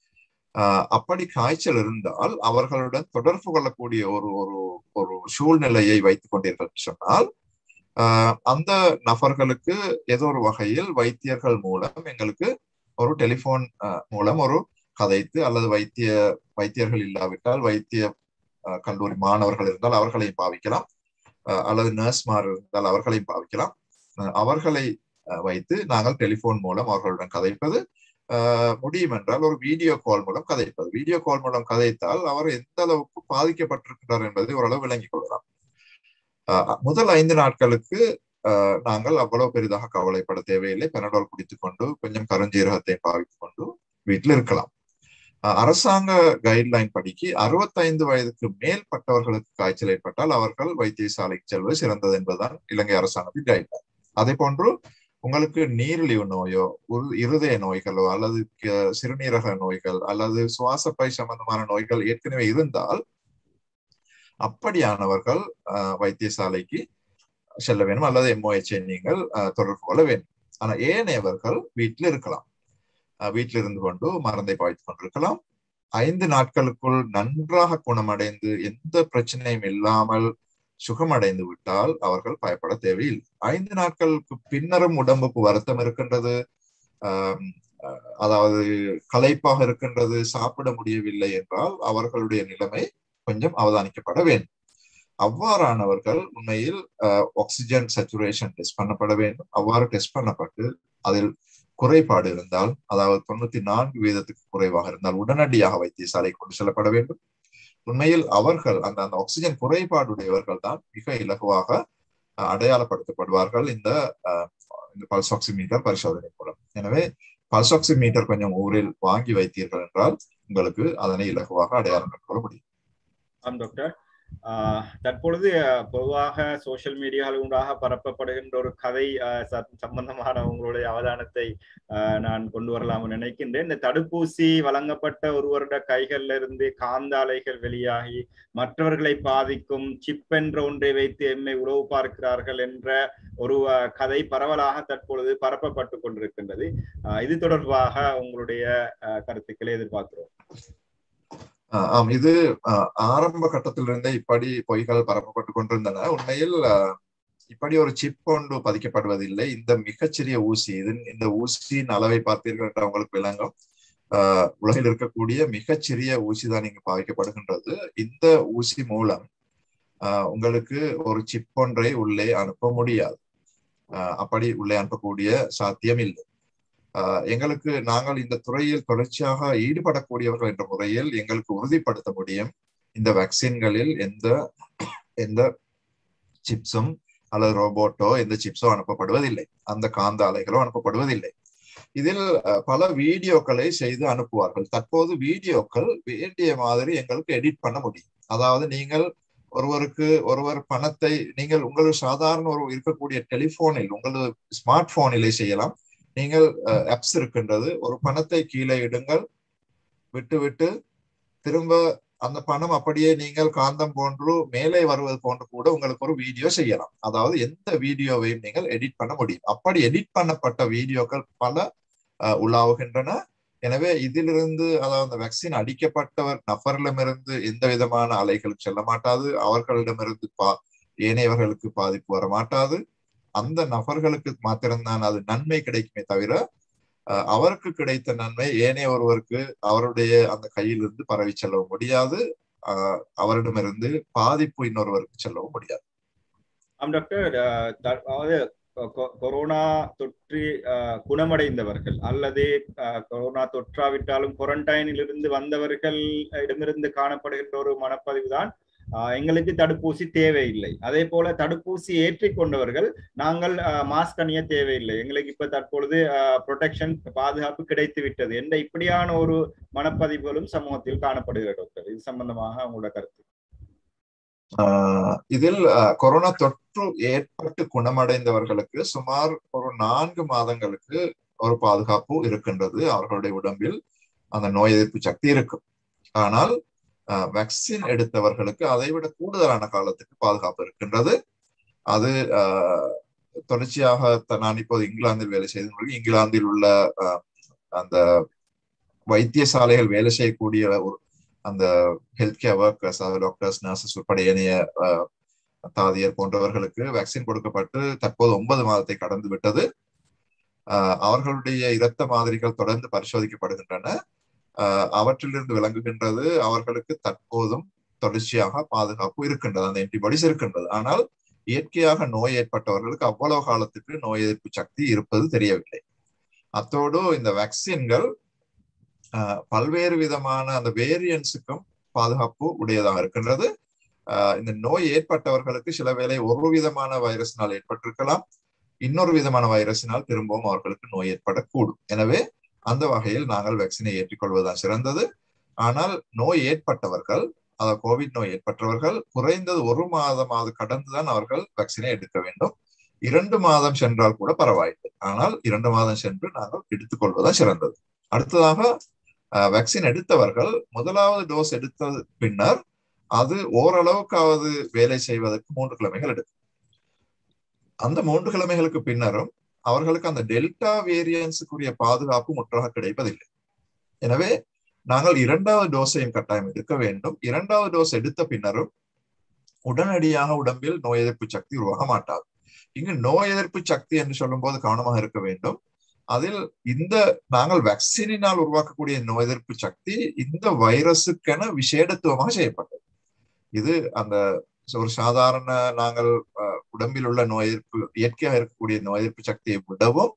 அப்படி காய்ச்சல் இருந்தால் அவர்களுடன் தொடர்பு கொள்ளக்கூடிய ஒரு ஒரு ஒரு சூழ்நிலையை வைத்துக் கொண்டீர்கள் சொன்னால் அந்த நபர்களுக்கு ஏதோ ஒரு வகையில் வைத்தியர்கள் மூலம் எங்களுக்கு ஒரு டெலிபோன் மூலம் ஒரு கதைத்து அல்லது வைத்திய வைத்தியர்கள் இல்லாவிட்டால் வைத்திய கல்லூரி மாணவர்கள் இருந்தால் அவர்களையும் பாவிக்கலாம் அல்லது நர்ஸ்மார் இருந்தால் அவர்களையும் பாவிக்கலாம் அவர்களை வைத்து நாங்கள் டெலிபோன் மூலம் அவர்களுடன் கதைப்பது முடியும் என்றால் ஒரு வீடியோ கால் மூலம் கதைப்பது வீடியோ கால் மூலம் கதைத்தால் அவர் எந்த அளவுக்கு பாதிக்கப்பட்டிருக்கிறார் என்பதை ஓரளவு விளங்கிக் கொள்ளலாம் முதல் ஐந்து நாட்களுக்கு நாங்கள் அவ்வளவு பெரிதாக கவலைப்பட தேவையில்லை பெனடால் குடித்துக் கொண்டு கொஞ்சம் கருஞ்சீரகத்தை பாவித்துக் கொண்டு வீட்டில் இருக்கலாம் அரசாங்க கைட்லைன் படிக்கு அறுபத்தைந்து வயதுக்கு மேற்பட்டவர்களுக்கு காய்ச்சல் ஏற்பட்டால் அவர்கள் வைத்தியசாலைக்கு செல்வது சிறந்தது என்பதுதான் இலங்கை அரசாங்கத்தின் கைட்லைன் அதே போன்று உங்களுக்கு நீரிழிவு நோயோ இருதய நோய்களோ அல்லது சிறுநீரக நோய்கள் அல்லது சுவாசப்பை சம்பந்தமான நோய்கள் ஏற்கனவே இருந்தால் அப்படியானவர்கள் வைத்தியசாலைக்கு செல்ல வேண்டும் அல்லது எம்ஓஹெச்ஐ நீங்கள் தொடர்பு கொள்ள வேண்டும் ஆனா ஏனையவர்கள் வீட்டில் இருக்கலாம் வீட்டில் இருந்து கொண்டு மருந்தை பாய்த்து கொண்டிருக்கலாம் ஐந்து நாட்களுக்குள் நன்றாக குணமடைந்து எந்த பிரச்சனையும் இல்லாமல் சுகமடைந்து விட்டால் அவர்கள் பயப்பட தேவையில்லை ஐந்து நாட்களுக்கு பின்னரும் உடம்புக்கு வருத்தம் இருக்கின்றது அதாவது களைப்பாக இருக்கின்றது சாப்பிட முடியவில்லை என்றால் அவர்களுடைய நிலைமை கொஞ்சம் அவதானிக்கப்பட வேண்டும் அவ்வாறானவர்கள் உண்மையில் ஆக்சிஜன் சச்சுரேஷன் டெஸ்ட் பண்ணப்பட வேண்டும் அவ்வாறு டெஸ்ட் பண்ணப்பட்டு அதில் குறைபாடு இருந்தால் அதாவது தொண்ணூத்தி நான்கு வீதத்துக்கு குறைவாக இருந்தால் உடனடியாக வைத்தியசாலை கொண்டு செல்லப்பட வேண்டும் உண்மையில் அவர்கள் அந்த அந்த ஆக்சிஜன் குறைபாடுடையவர்கள் தான் மிக இலகுவாக அடையாளப்படுத்தப்படுவார்கள் இந்த இந்த பல்ஸ் ஆக்சிமீட்டர் பரிசோதனை மூலம் எனவே பல்ஸ் ஆக்சிமீட்டர் கொஞ்சம் ஊரில் வாங்கி வைத்தீர்கள் என்றால் உங்களுக்கு அதனை இலகுவாக அடையாளம் கண்டுகொள்ள முடியும் ஆம் டாக்டர் தற்பொழுது பொதுவாக சோசியல் மீடியாவில் உண்டாக பரப்பப்படுகின்ற ஒரு கதை சம்பந்தமான உங்களுடைய அவதானத்தை நான் கொண்டு வரலாம் நினைக்கின்றேன் இந்த தடுப்பூசி வழங்கப்பட்ட ஒரு வருட கைகள்ல இருந்து காந்தாலைகள் வெளியாகி மற்றவர்களை பாதிக்கும் சிப் என்ற ஒன்றை வைத்து எம்மை உறவு பார்க்கிறார்கள் என்ற ஒரு கதை பரவலாக தற்பொழுது பரப்பப்பட்டு கொண்டிருக்கின்றது இது தொடர்பாக உங்களுடைய கருத்துக்களை எதிர்பார்க்கிறோம் ஆம் இது ஆரம்ப கட்டத்திலிருந்தே இப்படி பொய்கள் பரப்பப்பட்டு கொண்டிருந்தன உண்மையில் இப்படி ஒரு சிப் ஒன்று பதிக்கப்படுவதில்லை இந்த மிகச்சிறிய ஊசி இது இந்த ஊசியின் அளவை பார்த்தீர்கள் என்று அவங்களுக்கு விளங்கும் உலகில் இருக்கக்கூடிய மிகச்சிறிய ஊசி தான் இங்கு பாதிக்கப்படுகின்றது இந்த ஊசி மூலம் உங்களுக்கு ஒரு சிப் ஒன்றை உள்ளே அனுப்ப முடியாது அப்படி உள்ளே அனுப்பக்கூடிய சாத்தியம் இல்லை எங்களுக்கு நாங்கள் இந்த துறையில் தொடர்ச்சியாக ஈடுபடக்கூடியவர்கள் என்ற முறையில் எங்களுக்கு உறுதிப்படுத்த முடியும் இந்த வேக்சின்களில் எந்த எந்த சிப்ஸும் அல்லது ரோபோட்டோ எந்த சிப்ஸோ அனுப்பப்படுவதில்லை அந்த காந்த அலைகளோ அனுப்பப்படுவதில்லை இதில் பல வீடியோக்களை செய்து அனுப்புவார்கள் தற்போது வீடியோக்கள் வேண்டிய மாதிரி எங்களுக்கு எடிட் பண்ண முடியும் அதாவது நீங்கள் ஒருவருக்கு ஒருவர் பணத்தை நீங்கள் உங்களது சாதாரண ஒரு இருக்கக்கூடிய டெலிபோனில் உங்களது ஸ்மார்ட் போனிலே செய்யலாம் நீங்கள் ஆப்ஸ் இருக்கின்றது ஒரு பணத்தை கீழே இடுங்கள் விட்டு விட்டு திரும்ப அந்த பணம் அப்படியே நீங்கள் காந்தம் போன்று மேலே வருவது போன்று கூட உங்களுக்கு ஒரு வீடியோ செய்யலாம் அதாவது எந்த வீடியோவையும் நீங்கள் எடிட் பண்ண முடியும் அப்படி எடிட் பண்ணப்பட்ட வீடியோக்கள் பல உலாவுகின்றன எனவே இதிலிருந்து அதாவது அந்த வேக்சின் அடிக்கப்பட்டவர் நபரிடமிருந்து எந்த விதமான அலைகளும் செல்ல மாட்டாது அவர்களிடமிருந்து பா ஏனையவர்களுக்கு பாதிப்பு வர மாட்டாது அந்த நபர்களுக்கு மாத்திரம்தான் அது நன்மை கிடைக்குமே தவிர அவருக்கு கிடைத்த நன்மை ஏனைய ஒருவருக்கு அவருடைய அந்த கையிலிருந்து பரவி செல்லவும் முடியாது அவரிடமிருந்து பாதிப்பு இன்னொருவருக்கு செல்லவும் முடியாது ஆம் டாக்டர் அதாவது கொரோனா தொற்று குணமடைந்தவர்கள் அல்லது கொரோனா தொற்றாவிட்டாலும் குவாரண்டைனில் இருந்து வந்தவர்கள் இடமிருந்து காணப்படுகின்ற ஒரு மனப்பதிவு தான் எங்களுக்கு தடுப்பூசி தேவையில்லை அதே போல தடுப்பூசி ஏற்றிக்கொண்டவர்கள் நாங்கள் மாஸ்க் அணிய தேவையில்லை எங்களுக்கு இப்ப தற்பொழுது ப்ரொடெக்ஷன் பாதுகாப்பு கிடைத்து விட்டது என்ற இப்படியான ஒரு மனப்பதிவுகளும் சமூகத்தில் காணப்படுகிறது டாக்டர் இது சம்பந்தமாக உங்களோட கருத்து இதில் கொரோனா தொற்று ஏற்பட்டு குணமடைந்தவர்களுக்கு சுமார் ஒரு நான்கு மாதங்களுக்கு ஒரு பாதுகாப்பு இருக்கின்றது அவர்களுடைய உடம்பில் அந்த நோய் எதிர்ப்பு சக்தி இருக்கும் ஆனால் வேக்சின் எடுத்தவர்களுக்கு அதை விட கூடுதலான காலத்துக்கு பாதுகாப்பு இருக்கின்றது அது தொடர்ச்சியாக நான் இப்போது இங்கிலாந்தில் வேலை செய்து இங்கிலாந்தில் உள்ள அந்த வைத்தியசாலைகள் வேலை செய்யக்கூடிய ஒரு அந்த ஹெல்த் கேர் ஒர்க்கர்ஸ் அதாவது டாக்டர்ஸ் நர்சஸ் உட்பட ஏனைய தாதியர் போன்றவர்களுக்கு வேக்சின் கொடுக்கப்பட்டு தற்போது ஒன்பது மாதத்தை கடந்து விட்டது அவர்களுடைய இரத்த மாதிரிகள் தொடர்ந்து பரிசோதிக்கப்படுகின்றன அவற்றிலிருந்து விளங்குகின்றது அவர்களுக்கு தற்போதும் தொடர்ச்சியாக பாதுகாப்பு இருக்கின்றது அந்த ஆன்டிபாடிஸ் இருக்கின்றது ஆனால் இயற்கையாக நோய் ஏற்பட்டவர்களுக்கு அவ்வளவு காலத்துக்கு நோய் எதிர்ப்பு சக்தி இருப்பது தெரியவில்லை அத்தோடு இந்த வேக்சின்கள் பல்வேறு விதமான அந்த வேரியன்ஸுக்கும் பாதுகாப்பு உடையதாக இருக்கின்றது இந்த நோய் ஏற்பட்டவர்களுக்கு சில வேளை ஒரு விதமான வைரஸினால் ஏற்பட்டிருக்கலாம் இன்னொரு விதமான வைரஸினால் திரும்பவும் அவர்களுக்கு நோய் ஏற்படக்கூடும் எனவே அந்த வகையில் நாங்கள் வேக்சினை ஏற்றுக்கொள்வதுதான் சிறந்தது ஆனால் நோய் ஏற்பட்டவர்கள் அதாவது கோவிட் நோய் ஏற்பட்டவர்கள் குறைந்தது ஒரு மாதமாவது கடந்துதான் அவர்கள் வேக்சினை எடுக்க வேண்டும் இரண்டு மாதம் சென்றால் கூட பரவாயில்லை ஆனால் இரண்டு மாதம் சென்று நாங்கள் எடுத்துக்கொள்வதுதான் சிறந்தது அடுத்ததாக வேக்சின் எடுத்தவர்கள் முதலாவது டோஸ் எடுத்த பின்னர் அது ஓரளவுக்காவது வேலை செய்வதற்கு மூன்று கிழமைகள் எடுக்கும் அந்த மூன்று கிழமைகளுக்கு பின்னரும் அவர்களுக்கு அந்த டெல்டா வேரியன்ஸுக்குரிய பாதுகாப்பு முற்றாக கிடைப்பதில்லை எனவே நாங்கள் இரண்டாவது டோஸையும் கட்டாயம் எடுக்க வேண்டும் இரண்டாவது டோஸ் எடுத்த பின்னரும் உடனடியாக உடம்பில் நோய் எதிர்ப்பு சக்தி உருவாக மாட்டாது இங்கு நோய் எதிர்ப்பு சக்தி என்று சொல்லும் போது கவனமாக இருக்க வேண்டும் அதில் இந்த நாங்கள் வேக்சினினால் உருவாக்கக்கூடிய நோய் எதிர்ப்பு சக்தி இந்த வைரஸுக்கென விசேடத்துவமாக செய்யப்பட்டது இது அந்த ஒரு சாதாரண நாங்கள் உடம்பில் உள்ள நோய் எதிர்ப்பு இயற்கையாக இருக்கக்கூடிய நோய் எதிர்ப்பு சக்தியை விடவும்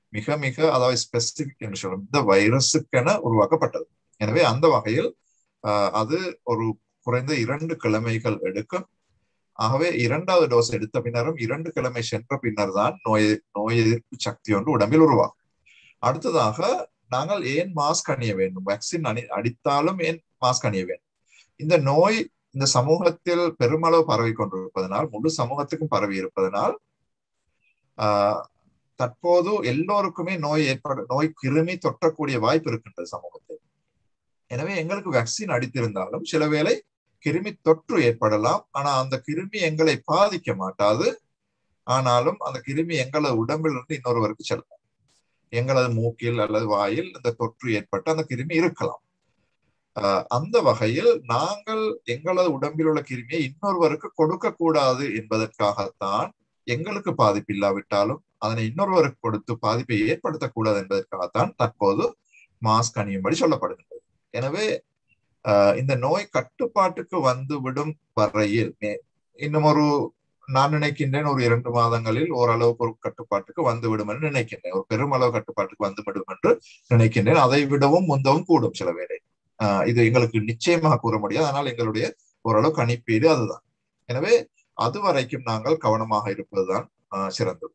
மிக மிக அதாவது ஸ்பெசிபிக் என்று சொல்லும் இந்த வைரஸுக்கென உருவாக்கப்பட்டது எனவே அந்த வகையில் அது ஒரு குறைந்த இரண்டு கிழமைகள் எடுக்கும் ஆகவே இரண்டாவது டோஸ் எடுத்த பின்னரும் இரண்டு கிழமை சென்ற பின்னர் தான் நோய் நோய் எதிர்ப்பு சக்தி ஒன்று உடம்பில் உருவாகும் அடுத்ததாக நாங்கள் ஏன் மாஸ்க் அணிய வேண்டும் வேக்சின் அணி அடித்தாலும் ஏன் மாஸ்க் அணிய வேண்டும் இந்த நோய் இந்த சமூகத்தில் பெருமளவு பரவி கொண்டிருப்பதனால் முழு சமூகத்துக்கும் பரவி இருப்பதனால் ஆஹ் தற்போது எல்லோருக்குமே நோய் ஏற்பட நோய் கிருமி தொற்றக்கூடிய வாய்ப்பு இருக்கின்றது சமூகத்தில் எனவே எங்களுக்கு வேக்சின் அடித்திருந்தாலும் சில வேளை கிருமி தொற்று ஏற்படலாம் ஆனா அந்த கிருமி எங்களை பாதிக்க மாட்டாது ஆனாலும் அந்த கிருமி எங்களது உடம்பிலிருந்து இன்னொருவருக்கு செல்லலாம் எங்களது மூக்கில் அல்லது வாயில் இந்த தொற்று ஏற்பட்டு அந்த கிருமி இருக்கலாம் அந்த வகையில் நாங்கள் எங்களது உடம்பில் உள்ள கிருமியை இன்னொருவருக்கு கொடுக்க கூடாது என்பதற்காகத்தான் எங்களுக்கு பாதிப்பு இல்லாவிட்டாலும் அதனை இன்னொருவருக்கு கொடுத்து பாதிப்பை ஏற்படுத்தக்கூடாது என்பதற்காகத்தான் தற்போது மாஸ்க் அணியும்படி சொல்லப்படுகின்றது எனவே இந்த நோய் கட்டுப்பாட்டுக்கு வந்து விடும் வரையில் இன்னும் ஒரு நான் நினைக்கின்றேன் ஒரு இரண்டு மாதங்களில் ஓரளவுக்கு ஒரு கட்டுப்பாட்டுக்கு வந்து விடும் என்று நினைக்கின்றேன் ஒரு பெருமளவு கட்டுப்பாட்டுக்கு வந்து விடும் என்று நினைக்கின்றேன் அதை விடவும் முந்தவும் கூடும் சில வேலை ஆஹ் இது எங்களுக்கு நிச்சயமாக கூற முடியாது ஆனால் எங்களுடைய ஓரளவு கணிப்பீடு அதுதான் எனவே அது வரைக்கும் நாங்கள் கவனமாக இருப்பதுதான் சிறந்தது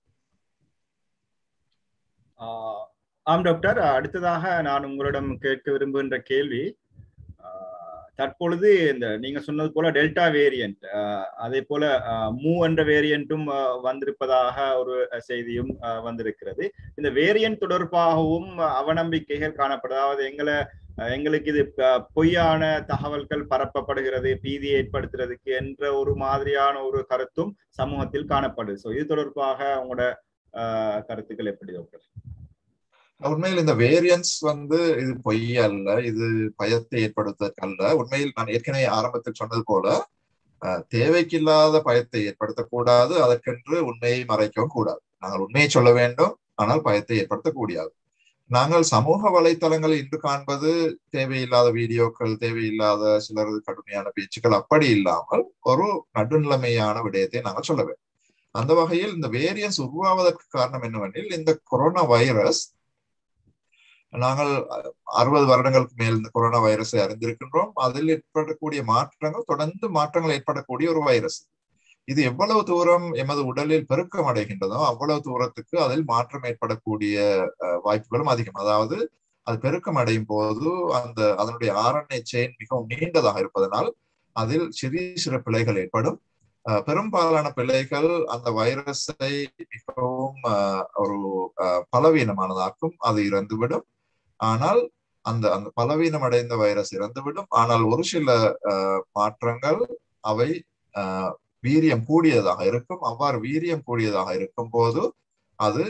ஆம் டாக்டர் அடுத்ததாக நான் உங்களிடம் கேட்க விரும்புகின்ற கேள்வி தற்பொழுது இந்த நீங்க சொன்னது போல டெல்டா வேரியன்ட் அதே போல மூ என்ற வேரியன்ட்டும் வந்திருப்பதாக ஒரு செய்தியும் வந்திருக்கிறது இந்த வேரியன்ட் தொடர்பாகவும் அவநம்பிக்கைகள் காணப்படுது அதாவது எங்களை எங்களுக்கு இது பொய்யான தகவல்கள் பரப்பப்படுகிறது பீதி ஏற்படுத்துறதுக்கு என்ற ஒரு மாதிரியான ஒரு கருத்தும் சமூகத்தில் காணப்படுது ஸோ இது தொடர்பாக உங்களோட கருத்துக்கள் எப்படி டாக்டர் உண்மையில் இந்த வேரியன்ஸ் வந்து இது பொய் அல்ல இது பயத்தை ஏற்படுத்துவதற்கு அல்ல உண்மையில் நான் ஏற்கனவே ஆரம்பத்தில் சொன்னது போல தேவைக்கில்லாத பயத்தை ஏற்படுத்தக்கூடாது அதற்கென்று உண்மையை மறைக்கவும் கூடாது நாங்கள் உண்மையை சொல்ல வேண்டும் ஆனால் பயத்தை ஏற்படுத்தக்கூடாது நாங்கள் சமூக வலைத்தளங்களில் இன்று காண்பது தேவையில்லாத வீடியோக்கள் தேவையில்லாத சிலரது கடுமையான பேச்சுக்கள் அப்படி இல்லாமல் ஒரு நடுநிலைமையான விடயத்தை நாங்கள் சொல்ல வேண்டும் அந்த வகையில் இந்த வேரியன்ஸ் உருவாவதற்கு காரணம் என்னவெனில் இந்த கொரோனா வைரஸ் நாங்கள் அறுபது வருடங்களுக்கு மேல் இந்த கொரோனா வைரஸை அறிந்திருக்கின்றோம் அதில் ஏற்படக்கூடிய மாற்றங்கள் தொடர்ந்து மாற்றங்கள் ஏற்படக்கூடிய ஒரு வைரஸ் இது எவ்வளவு தூரம் எமது உடலில் பெருக்கம் அடைகின்றதோ அவ்வளவு தூரத்துக்கு அதில் மாற்றம் ஏற்படக்கூடிய வாய்ப்புகளும் அதிகம் அதாவது அது பெருக்கம் அடையும் போது அந்த அதனுடைய ஆர்என்ஏ செயின் மிகவும் நீண்டதாக இருப்பதனால் அதில் சிறிய சிறு பிழைகள் ஏற்படும் பெரும்பாலான பிள்ளைகள் அந்த வைரஸை மிகவும் ஒரு பலவீனமானதாக்கும் அது இறந்துவிடும் ஆனால் அந்த அந்த பலவீனம் அடைந்த வைரஸ் இறந்துவிடும் ஆனால் ஒரு சில மாற்றங்கள் அவை வீரியம் கூடியதாக இருக்கும் அவ்வாறு வீரியம் கூடியதாக இருக்கும் போது அது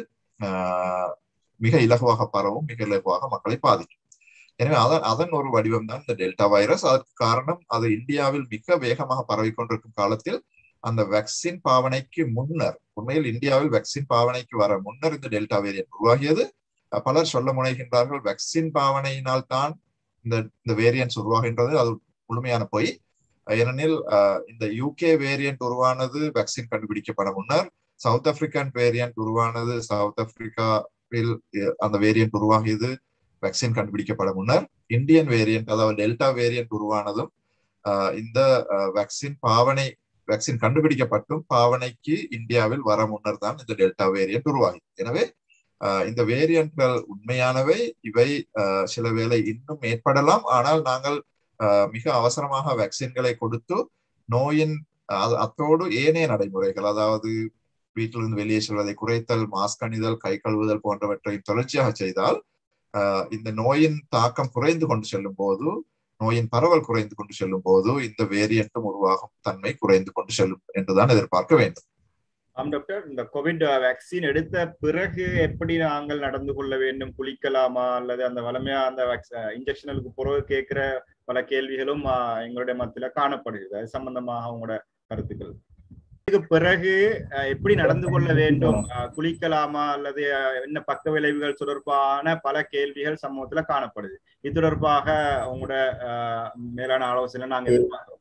மிக இலகுவாக பரவும் மிக இலகுவாக மக்களை பாதிக்கும் எனவே அதன் அதன் ஒரு வடிவம் தான் இந்த டெல்டா வைரஸ் அதற்கு காரணம் அது இந்தியாவில் மிக வேகமாக பரவிக்கொண்டிருக்கும் காலத்தில் அந்த வேக்சின் பாவனைக்கு முன்னர் உண்மையில் இந்தியாவில் வேக்சின் பாவனைக்கு வர முன்னர் இந்த டெல்டா வேரியன்ட் உருவாகியது பலர் சொல்ல முனைகின்றார்கள் வேக்சின் பாவனையினால் தான் இந்த இந்த வேரியன்ட்ஸ் உருவாகின்றது அது முழுமையான பொய் ஏனெனில் இந்த யூகே வேரியன்ட் உருவானது வேக்சின் கண்டுபிடிக்கப்பட முன்னர் சவுத் ஆப்பிரிக்கன் வேரியன்ட் உருவானது சவுத் ஆப்பிரிக்காவில் அந்த வேரியன்ட் உருவாகியது வேக்சின் கண்டுபிடிக்கப்பட முன்னர் இந்தியன் வேரியன்ட் அதாவது டெல்டா வேரியன்ட் உருவானதும் இந்த வேக்சின் பாவனை வேக்சின் கண்டுபிடிக்கப்பட்டும் பாவனைக்கு இந்தியாவில் வர முன்னர் தான் இந்த டெல்டா வேரியன்ட் உருவாகி எனவே இந்த வேரியன்ட்கள் உண்மையானவை இவை சில வேளை இன்னும் ஏற்படலாம் ஆனால் நாங்கள் மிக அவசரமாக வேக்சின்களை கொடுத்து நோயின் அத்தோடு ஏனைய நடைமுறைகள் அதாவது வீட்டிலிருந்து வெளியே செல்வதை குறைத்தல் மாஸ்க் அணிதல் கை கழுவுதல் போன்றவற்றை தொடர்ச்சியாக செய்தால் இந்த நோயின் தாக்கம் குறைந்து கொண்டு செல்லும் போது நோயின் பரவல் குறைந்து கொண்டு செல்லும் போது இந்த வேரியன்ட்டும் உருவாகும் தன்மை குறைந்து கொண்டு செல்லும் என்றுதான் எதிர்பார்க்க வேண்டும் ஆம் டாக்டர் இந்த கோவிட் வேக்சின் எடுத்த பிறகு எப்படி நாங்கள் நடந்து கொள்ள வேண்டும் குளிக்கலாமா அல்லது அந்த வளமையா அந்த இன்ஜெக்ஷனுக்கு பிறகு கேட்கிற பல கேள்விகளும் எங்களுடைய மத்தியில காணப்படுகிறது அது சம்பந்தமாக உங்களோட கருத்துக்கள் இதுக்கு பிறகு எப்படி நடந்து கொள்ள வேண்டும் குளிக்கலாமா அல்லது என்ன பக்க விளைவுகள் தொடர்பான பல கேள்விகள் சமூகத்துல காணப்படுது இது தொடர்பாக உங்களோட மேலான ஆலோசனை நாங்க எதிர்பார்க்கிறோம்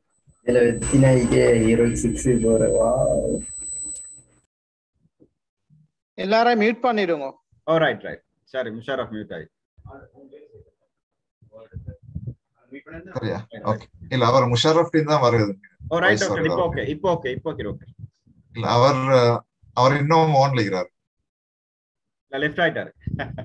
எல்லாரும் மியூட் பண்ணிடுங்க ஓ ரைட் ரைட் சரி முஷாரஃப் மியூட் ஆகி சரியா ஓகே இல்ல அவர் முஷரஃப் தான் வருது ஓ ரைட் Voice ஓகே வருதா? இப்போ ஓகே இப்போ ஓகே இப்போ ஓகே ஓகே இல்ல அவர் அஹ், அவர் இன்னும் ஓன்ல இருக்கிறார் லெஃப்ட் ஆயிட்டாரு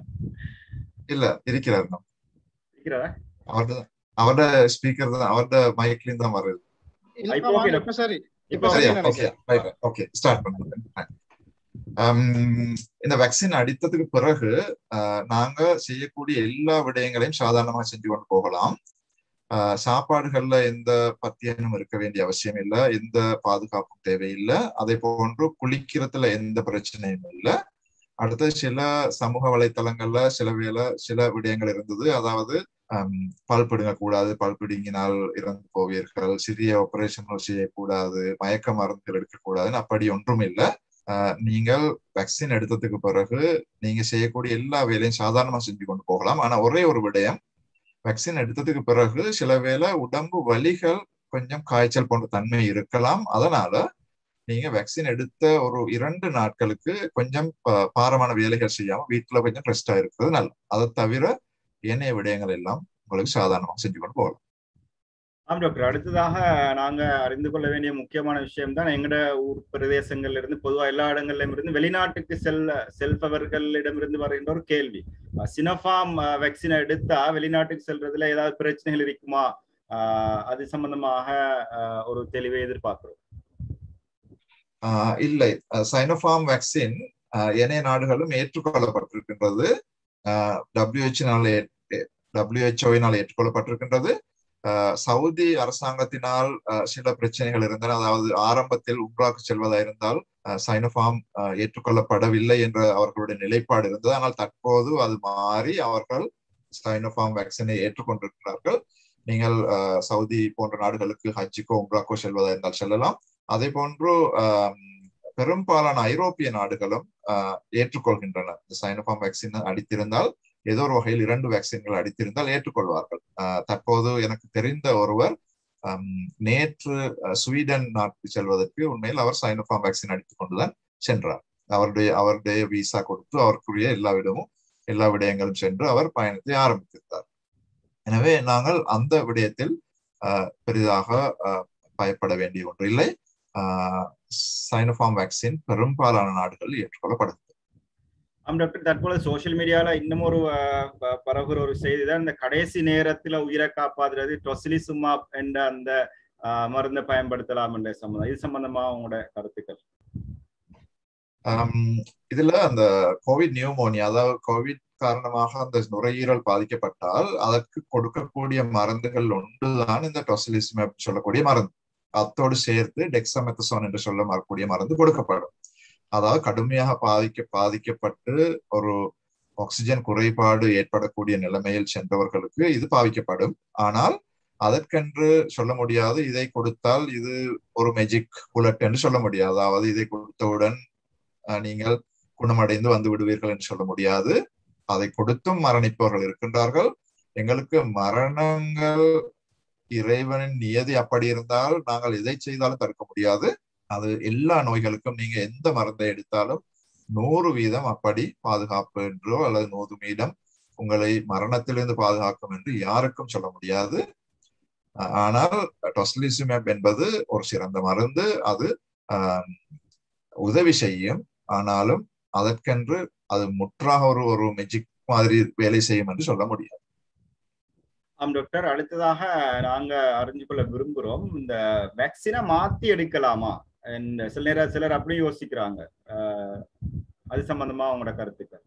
இல்ல இருக்கிறார் இன்னும். இருக்கிறாரா அவர்ட அவரோட ஸ்பீக்கர் தான் அவரோட மைக்லயும் தான் வருது இப்போ okay, இப்ப சரி இப்போ சரியா சரி, ஓகே ரைட் ஓகே ஸ்டார்ட் பண்ணுங்க ஹம், இந்த வேக்சின் அடித்ததுக்கு பிறகு அஹ், நாங்க செய்யக்கூடிய எல்லா விடயங்களையும் சாதாரணமா செஞ்சு கொண்டு போகலாம் அஹ், சாப்பாடுகள்ல எந்த பத்தியனும் இருக்க வேண்டிய அவசியம் இல்லை எந்த பாதுகாப்பும் தேவையில்லை அதே போன்று குளிக்கிறதுல எந்த பிரச்சனையும் இல்லை அடுத்து சில சமூக வலைத்தளங்கள்ல சில வேளை சில விடயங்கள் இருந்தது அதாவது ஹம், பால் பிடுங்க கூடாது பால் பிடுங்கினால் இறந்து போவீர்கள் சிறிய ஆபரேஷன்கள் செய்யக்கூடாது மயக்க மருந்துகள் எடுக்கக்கூடாதுன்னு அப்படி ஒன்றும் இல்லை நீங்கள் வேக்சின் எடுத்ததுக்கு பிறகு நீங்க செய்யக்கூடிய எல்லா வேலையும் சாதாரணமா செஞ்சு கொண்டு போகலாம் ஆனா ஒரே ஒரு விடயம் வேக்சின் எடுத்ததுக்கு பிறகு சில வேளை உடம்பு வலிகள் கொஞ்சம் காய்ச்சல் போன்ற தன்மை இருக்கலாம் அதனால நீங்க வேக்சின் எடுத்த ஒரு இரண்டு நாட்களுக்கு கொஞ்சம் ப- பாரமான வேலைகள் செய்யாம வீட்டுல கொஞ்சம் ரெஸ்டா இருக்கிறது நல்லது அதை தவிர ஏனைய விடயங்கள் எல்லாம் உங்களுக்கு சாதாரணமா செஞ்சு கொண்டு போகலாம் ஆம் டாக்டர் அடுத்ததாக நாங்க அறிந்து கொள்ள வேண்டிய முக்கியமான விஷயம் தான் எங்கட ஊர் பிரதேசங்கள்ல இருந்து பொதுவா எல்லா இடங்கள்லயும் இருந்து வெளிநாட்டுக்கு செல்ல செல்பவர்களிடமிருந்து வருகின்ற ஒரு கேள்வி சினோஃபார்ம் வேக்சினை எடுத்தா வெளிநாட்டுக்கு செல்றதுல ஏதாவது பிரச்சனைகள் இருக்குமா ஆஹ் அது சம்பந்தமாக ஆஹ் ஒரு தெளிவை எதிர்பார்க்கிறோம் ஆஹ் இல்லை சைனோஃபார்ம் வேக்சின் ஏனைய நாடுகளும் ஏற்றுக்கொள்ளப்பட்டிருக்கின்றது டபிள்யூஹெச்னால டபிள்யூஹெச்ஓவினால் ஏற்றுக்கொள்ளப்பட்டிருக்கின்றது ஆஹ் சவுதி அரசாங்கத்தினால் ஆஹ் சில பிரச்சனைகள் இருந்தன அதாவது ஆரம்பத்தில் உம்ராக்கு செல்வதா இருந்தால் சைனோஃபார்ம் ஏற்றுக்கொள்ளப்படவில்லை என்ற அவர்களுடைய நிலைப்பாடு இருந்தது ஆனால் தற்போது அது மாறி அவர்கள் சைனோஃபார்ம் வேக்சினை ஏற்றுக்கொண்டிருக்கிறார்கள் நீங்கள் ஆஹ் சவுதி போன்ற நாடுகளுக்கு ஹஜ்ஜுக்கோ உம்ராக்கோ செல்வதா இருந்தால் செல்லலாம் அதே போன்று ஆஹ் பெரும்பாலான ஐரோப்பிய நாடுகளும் ஆஹ் ஏற்றுக்கொள்கின்றன இந்த சைனோஃபார்ம் வேக்சின் அடித்திருந்தால் ஏதோ ஒரு வகையில் இரண்டு வேக்சின்கள் அடித்திருந்தால் ஏற்றுக்கொள்வார்கள் ஆஹ் தற்போது எனக்கு தெரிந்த ஒருவர் ஆம், நேற்று அஹ், ஸ்வீடன் நாட்டுக்கு செல்வதற்கு உண்மையில் அவர் சைனோஃபார்ம் வேக்சின் அடித்துக் கொண்டுதான் சென்றார் அவருடைய அவருடைய விசா கொடுத்து அவருக்குரிய எல்லா விடமும் எல்லா விடயங்களும் சென்று அவர் பயணத்தை ஆரம்பித்திருந்தார் எனவே நாங்கள் அந்த விடயத்தில் ஆஹ், பெரிதாக ஆஹ், பயப்பட வேண்டிய ஒன்று இல்லை சைனோஃபார்ம் வேக்சின் பெரும்பாலான நாடுகளில் ஏற்றுக்கொள்ளப்படுகிறது ஆம் டாக்டர் தற்போது சோஷியல் மீடியால இன்னும் ஒரு ஆஹ் ப- பரவுகிற ஒரு செய்தி தான் இந்த கடைசி நேரத்துல உயிரை காப்பாத்துறது டொசிலிசுமாப் என்ற அந்த ஆஹ் மருந்தை பயன்படுத்தலாம் என்ற சம்பந்தம் இது சம்பந்தமா உங்களோட கருத்துக்கள் ஆம், இதுல அந்த கோவிட் நியூமோனியா அதாவது கோவிட் காரணமாக அந்த நுரையீரல் பாதிக்கப்பட்டால் அதற்கு கொடுக்கக்கூடிய மருந்துகள் ஒன்றுதான் இந்த டொசிலிஸ்மேப் சொல்லக்கூடிய மருந்து அத்தோடு சேர்த்து டெக்ஸாமெத்தசோன் என்று சொல்ல வரக்கூடிய மருந்து கொடுக்கப்படும் அதாவது கடுமையாக பாதிக்க பாதிக்கப்பட்டு ஒரு ஆக்சிஜன் குறைபாடு ஏற்படக்கூடிய நிலைமையில் சென்றவர்களுக்கு இது பாவிக்கப்படும் ஆனால் அதற்கென்று சொல்ல முடியாது இதை கொடுத்தால் இது ஒரு மெஜிக் புல்லட் என்று சொல்ல முடியாது அதாவது இதை கொடுத்தவுடன் அஹ், நீங்கள் குணமடைந்து வந்து விடுவீர்கள் என்று சொல்ல முடியாது அதை கொடுத்தும் மரணிப்பவர்கள் இருக்கின்றார்கள் எங்களுக்கு மரணங்கள் இறைவனின் நியதி அப்படி இருந்தால் நாங்கள் எதை செய்தாலும் தடுக்க முடியாது அது எல்லா நோய்களுக்கும் நீங்க எந்த மருந்தை எடுத்தாலும் நூறு வீதம் அப்படி பாதுகாப்பு என்றோ அல்லது நூறு வீதம் உங்களை மரணத்திலிருந்து பாதுகாக்கும் என்று யாருக்கும் சொல்ல முடியாது அஹ் ஆனால் டொஸ்லிசிமேப் என்பது ஒரு சிறந்த மருந்து அது ஆஹ், உதவி செய்யும் ஆனாலும் அதற்கென்று அது முற்றாக ஒரு ஒரு மெஜிக் மாதிரி வேலை செய்யும் என்று சொல்ல முடியாது ஆம் டாக்டர் அடுத்ததாக நாங்க அறிஞ்சு கொள்ள விரும்புறோம் இந்த வேக்சினை மாத்தி எடுக்கலாமா And சில நேரம் சிலர் அப்படியும் யோசிக்கிறாங்க ஆஹ் அது சம்பந்தமா உங்களோட கருத்துக்கள்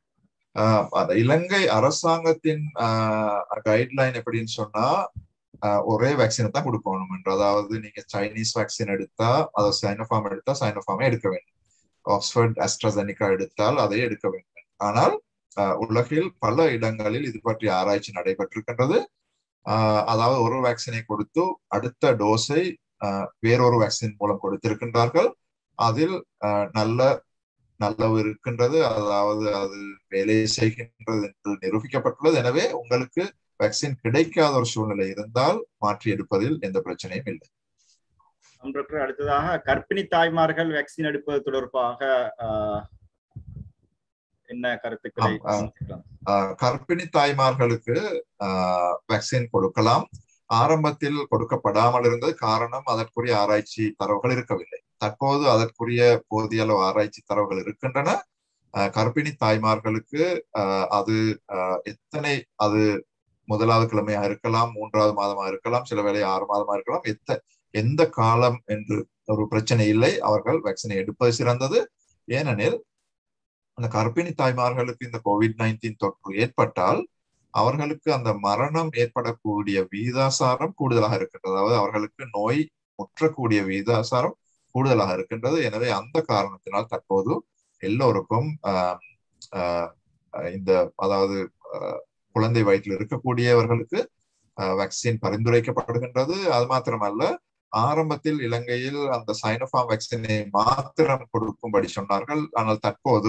ஆஹ் அந்த இலங்கை அரசாங்கத்தின் கைட்லைன் எப்படின்னு சொன்னா ஆஹ் ஒரே வேக்சினை தான் கொடுக்கணும் என்று அதாவது நீங்க சைனீஸ் வேக்சின் எடுத்தா அதாவது சைனோஃபார்ம் எடுத்தா சைனோஃபார்மே எடுக்க வேண்டும் ஆக்ஸ்போர்ட் அஸ்ட்ராசெனிகா எடுத்தால் அதை எடுக்க வேண்டும் ஆனால் ஆஹ் உலகில் பல இடங்களில் இது பற்றி ஆராய்ச்சி நடைபெற்றிருக்கின்றது ஆஹ் அதாவது ஒரு வேக்சினை கொடுத்து அடுத்த டோஸை ஆஹ் வேறொரு வேக்சின் மூலம் கொடுத்திருக்கின்றார்கள் அதில் ஆஹ் நல்ல நல்லவு இருக்கின்றது அதாவது அது வேலை செய்கின்றது என்று நிரூபிக்கப்பட்டுள்ளது எனவே உங்களுக்கு வேக்சின் கிடைக்காத ஒரு சூழ்நிலை இருந்தால் மாற்றி எடுப்பதில் எந்த பிரச்சனையும் இல்லை ஆம் டாக்டர் அடுத்ததாக கர்ப்பிணி தாய்மார்கள் வேக்சின் எடுப்பது தொடர்பாக ஆஹ் என்ன கருத்துக்களை ஆம், ஆஹ் கர்ப்பிணி தாய்மார்களுக்கு வேக்சின் கொடுக்கலாம் ஆரம்பத்தில் கொடுக்கப்படாமல் இருந்தது காரணம் அதற்குரிய ஆராய்ச்சி தரவுகள் இருக்கவில்லை தற்போது அதற்குரிய போதிய அளவு ஆராய்ச்சி தரவுகள் இருக்கின்றன ஆஹ் கர்ப்பிணி தாய்மார்களுக்கு ஆஹ் அது ஆஹ் எத்தனை அது முதலாவது கிழமையா இருக்கலாம் மூன்றாவது மாதமா இருக்கலாம் சில வேளை ஆறு மாதமா இருக்கலாம் எத்த எந்த காலம் என்று ஒரு பிரச்சனை இல்லை அவர்கள் வேக்சினை எடுப்பது சிறந்தது ஏனெனில் அந்த கர்ப்பிணி தாய்மார்களுக்கு இந்த கோவிட் நைன்டீன் தொற்று ஏற்பட்டால் அவர்களுக்கு அந்த மரணம் ஏற்படக்கூடிய வீதாசாரம் கூடுதலாக இருக்கின்றது அதாவது அவர்களுக்கு நோய் முற்றக்கூடிய வீதாசாரம் கூடுதலாக இருக்கின்றது எனவே அந்த காரணத்தினால் தற்போது எல்லோருக்கும் ஆஹ் ஆஹ் இந்த அதாவது குழந்தை வயிற்றில் இருக்கக்கூடியவர்களுக்கு வேக்சின் பரிந்துரைக்கப்படுகின்றது அது மாத்திரமல்ல ஆரம்பத்தில் இலங்கையில் அந்த சைனோஃபார்ம் வேக்சினை மாத்திரம் கொடுக்கும்படி சொன்னார்கள் ஆனால் தற்போது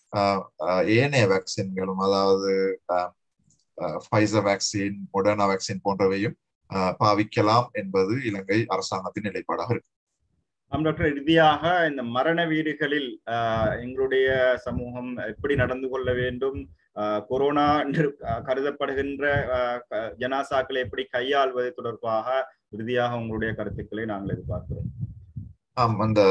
ஏனைய வேக்சின்களும் அதாவது ஃபைசர் வேக்சின் மொடர்னா வேக்சின் போன்றவையும் பாவிக்கலாம் என்பது இலங்கை அரசாங்கத்தின் நிலைப்பாடாக இருக்கு ஆம் டாக்டர் இறுதியாக இந்த மரண வீடுகளில் எங்களுடைய சமூகம் எப்படி நடந்து கொள்ள வேண்டும் கொரோனா என்று கருதப்படுகின்ற ஜனாசாக்களை எப்படி கையாள்வது தொடர்பாக இறுதியாக உங்களுடைய கருத்துக்களை நாங்கள் எதிர்பார்க்கிறோம் ஆம் அந்த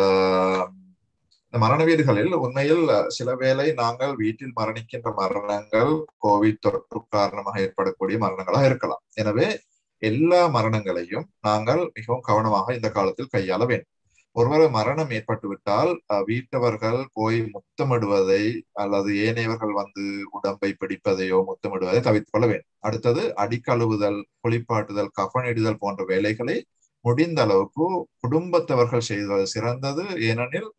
மரண வீடுகளில் உண்மையில் சில வேளை நாங்கள் வீட்டில் மரணிக்கின்ற மரணங்கள் கோவிட் தொற்று காரணமாக ஏற்படக்கூடிய மரணங்களாக இருக்கலாம் எனவே எல்லா மரணங்களையும் நாங்கள் மிகவும் கவனமாக இந்த காலத்தில் கையாள வேண்டும் ஒருவர் மரணம் ஏற்பட்டு விட்டால் வீட்டவர்கள் போய் முத்தமிடுவதை அல்லது ஏனையவர்கள் வந்து உடம்பை பிடிப்பதையோ முத்தமிடுவதை தவிர்த்து கொள்ள வேண்டும் அடுத்தது அடிக்கழுவுதல் குளிப்பாட்டுதல் கஃனிடுதல் போன்ற வேலைகளை முடிந்த அளவுக்கு குடும்பத்தவர்கள் செய்வது சிறந்தது ஏனெனில்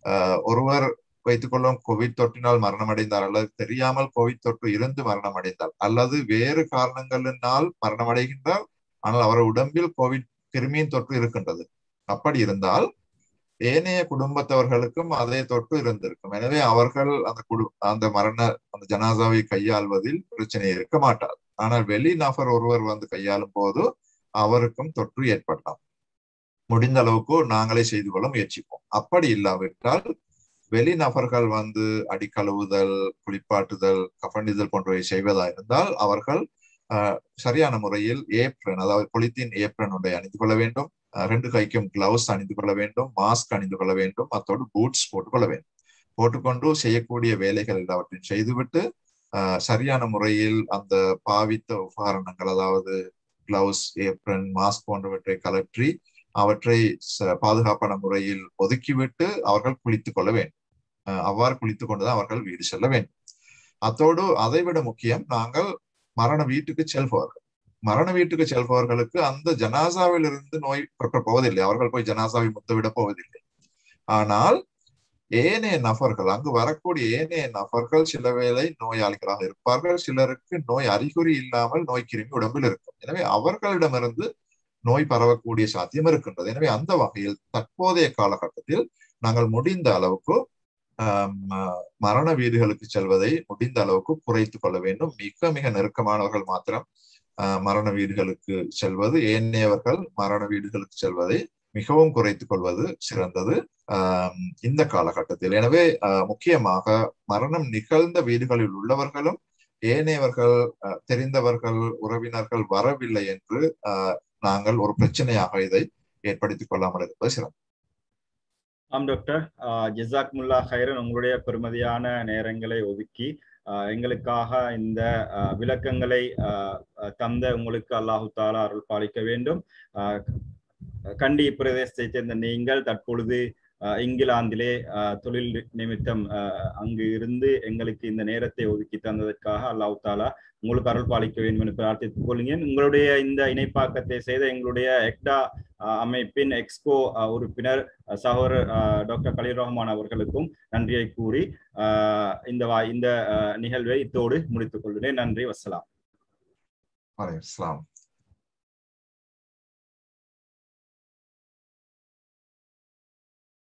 ஒருவர் வைத்துக் கொள்ளும் கோவிட் தொற்றினால் மரணம் அடைந்தார் அல்லது தெரியாமல் கோவிட் தொற்று இருந்து மரணம் அடைந்தார் அல்லது வேறு காரணங்களினால் மரணம் அடைகின்றார் ஆனால் அவர் உடம்பில் கோவிட் கிருமியின் தொற்று இருக்கின்றது அப்படி இருந்தால் ஏனைய குடும்பத்தவர்களுக்கும் அதே தொற்று இருந்திருக்கும் எனவே அவர்கள் அந்த குடு அந்த மரண அந்த ஜனாசாவை கையாள்வதில் பிரச்சனை இருக்க மாட்டார் ஆனால் வெளி நபர் ஒருவர் வந்து கையாளும் போது அவருக்கும் தொற்று ஏற்படலாம் முடிந்த அளவுக்கு நாங்களே செய்து கொள்ள முயற்சிப்போம் அப்படி இல்லாவிட்டால் வெளிநபர்கள் வந்து அடிக்கழுவுதல் குளிப்பாட்டுதல் கஃனிதல் போன்றவை செய்வதா இருந்தால் அவர்கள் சரியான முறையில் ஏப்ரன் அதாவது பொலித்தீன் ஏப்ரன் ஒன்றை அணிந்து கொள்ள வேண்டும் ரெண்டு கைக்கும் கிளவுஸ் அணிந்து கொள்ள வேண்டும் மாஸ்க் அணிந்து கொள்ள வேண்டும் அத்தோடு பூட்ஸ் போட்டுக்கொள்ள வேண்டும் போட்டுக்கொண்டு செய்யக்கூடிய வேலைகள் எல்லாவற்றையும் செய்துவிட்டு சரியான முறையில் அந்த பாவித்த உபகரணங்கள் அதாவது கிளவுஸ் ஏப்ரன் மாஸ்க் போன்றவற்றை கலற்றி அவற்றை பாதுகாப்பான முறையில் ஒதுக்கிவிட்டு அவர்கள் குளித்துக் கொள்ள வேண்டும் அவ்வாறு குளித்துக் கொண்டுதான் அவர்கள் வீடு செல்ல வேண்டும் அத்தோடு அதைவிட முக்கியம் நாங்கள் மரண வீட்டுக்கு செல்பவர்கள் மரண வீட்டுக்கு செல்பவர்களுக்கு அந்த ஜனாசாவில் இருந்து நோய் பெற்ற போவதில்லை அவர்கள் போய் ஜனாசாவை முத்தவிட போவதில்லை ஆனால் ஏனைய நபர்கள் அங்கு வரக்கூடிய ஏனைய நபர்கள் சில வேளை நோயாளிகளாக இருப்பார்கள் சிலருக்கு நோய் அறிகுறி இல்லாமல் நோய் கிருமி உடம்பில் இருக்கும் எனவே அவர்களிடமிருந்து நோய் பரவக்கூடிய சாத்தியம் இருக்கின்றது எனவே அந்த வகையில் தற்போதைய காலகட்டத்தில் நாங்கள் முடிந்த அளவுக்கு மரண வீடுகளுக்கு செல்வதை முடிந்த அளவுக்கு குறைத்து கொள்ள வேண்டும் மிக மிக நெருக்கமானவர்கள் மாத்திரம் மரண வீடுகளுக்கு செல்வது ஏனையவர்கள் மரண வீடுகளுக்கு செல்வதை மிகவும் குறைத்துக் கொள்வது சிறந்தது இந்த காலகட்டத்தில் எனவே முக்கியமாக மரணம் நிகழ்ந்த வீடுகளில் உள்ளவர்களும் ஏனையவர்கள் தெரிந்தவர்கள் உறவினர்கள் வரவில்லை என்று நாங்கள் ஒரு பிரச்சனையாக இதை ஏற்படுத்திக் கொள்ளாமல் இருப்பது சிறந்தது ஆம் டாக்டர் ஜிசாக் முல்லா ஹைரன் உங்களுடைய பெருமதியான நேரங்களை ஒதுக்கி எங்களுக்காக இந்த விளக்கங்களை தந்த உங்களுக்கு அல்லாஹு தாலா அருள் பாலிக்க வேண்டும் கண்டி பிரதேசத்தை சேர்ந்த நீங்கள் தற்பொழுது இங்கிலாந்திலே தொழில் நிமித்தம் அங்கு இருந்து எங்களுக்கு இந்த நேரத்தை ஒதுக்கி தந்ததற்காக அல்லாஹு தாலா உங்களுக்கு அருள் பாலிக்க வேண்டும் என்று பிரார்த்தித்துக் கொள்கிறேன் உங்களுடைய இந்த இணைப்பாக்கத்தை செய்த எங்களுடைய எக்டா அமைப்பின் எக்ஸ்கோ உறுப்பினர் சகோதரர் டாக்டர் கலீர் ரஹ்மான் அவர்களுக்கும் நன்றியை கூறி இந்த இந்த நிகழ்வை இத்தோடு முடித்துக் கொள்கிறேன் நன்றி வசலாம் வலைக்கம்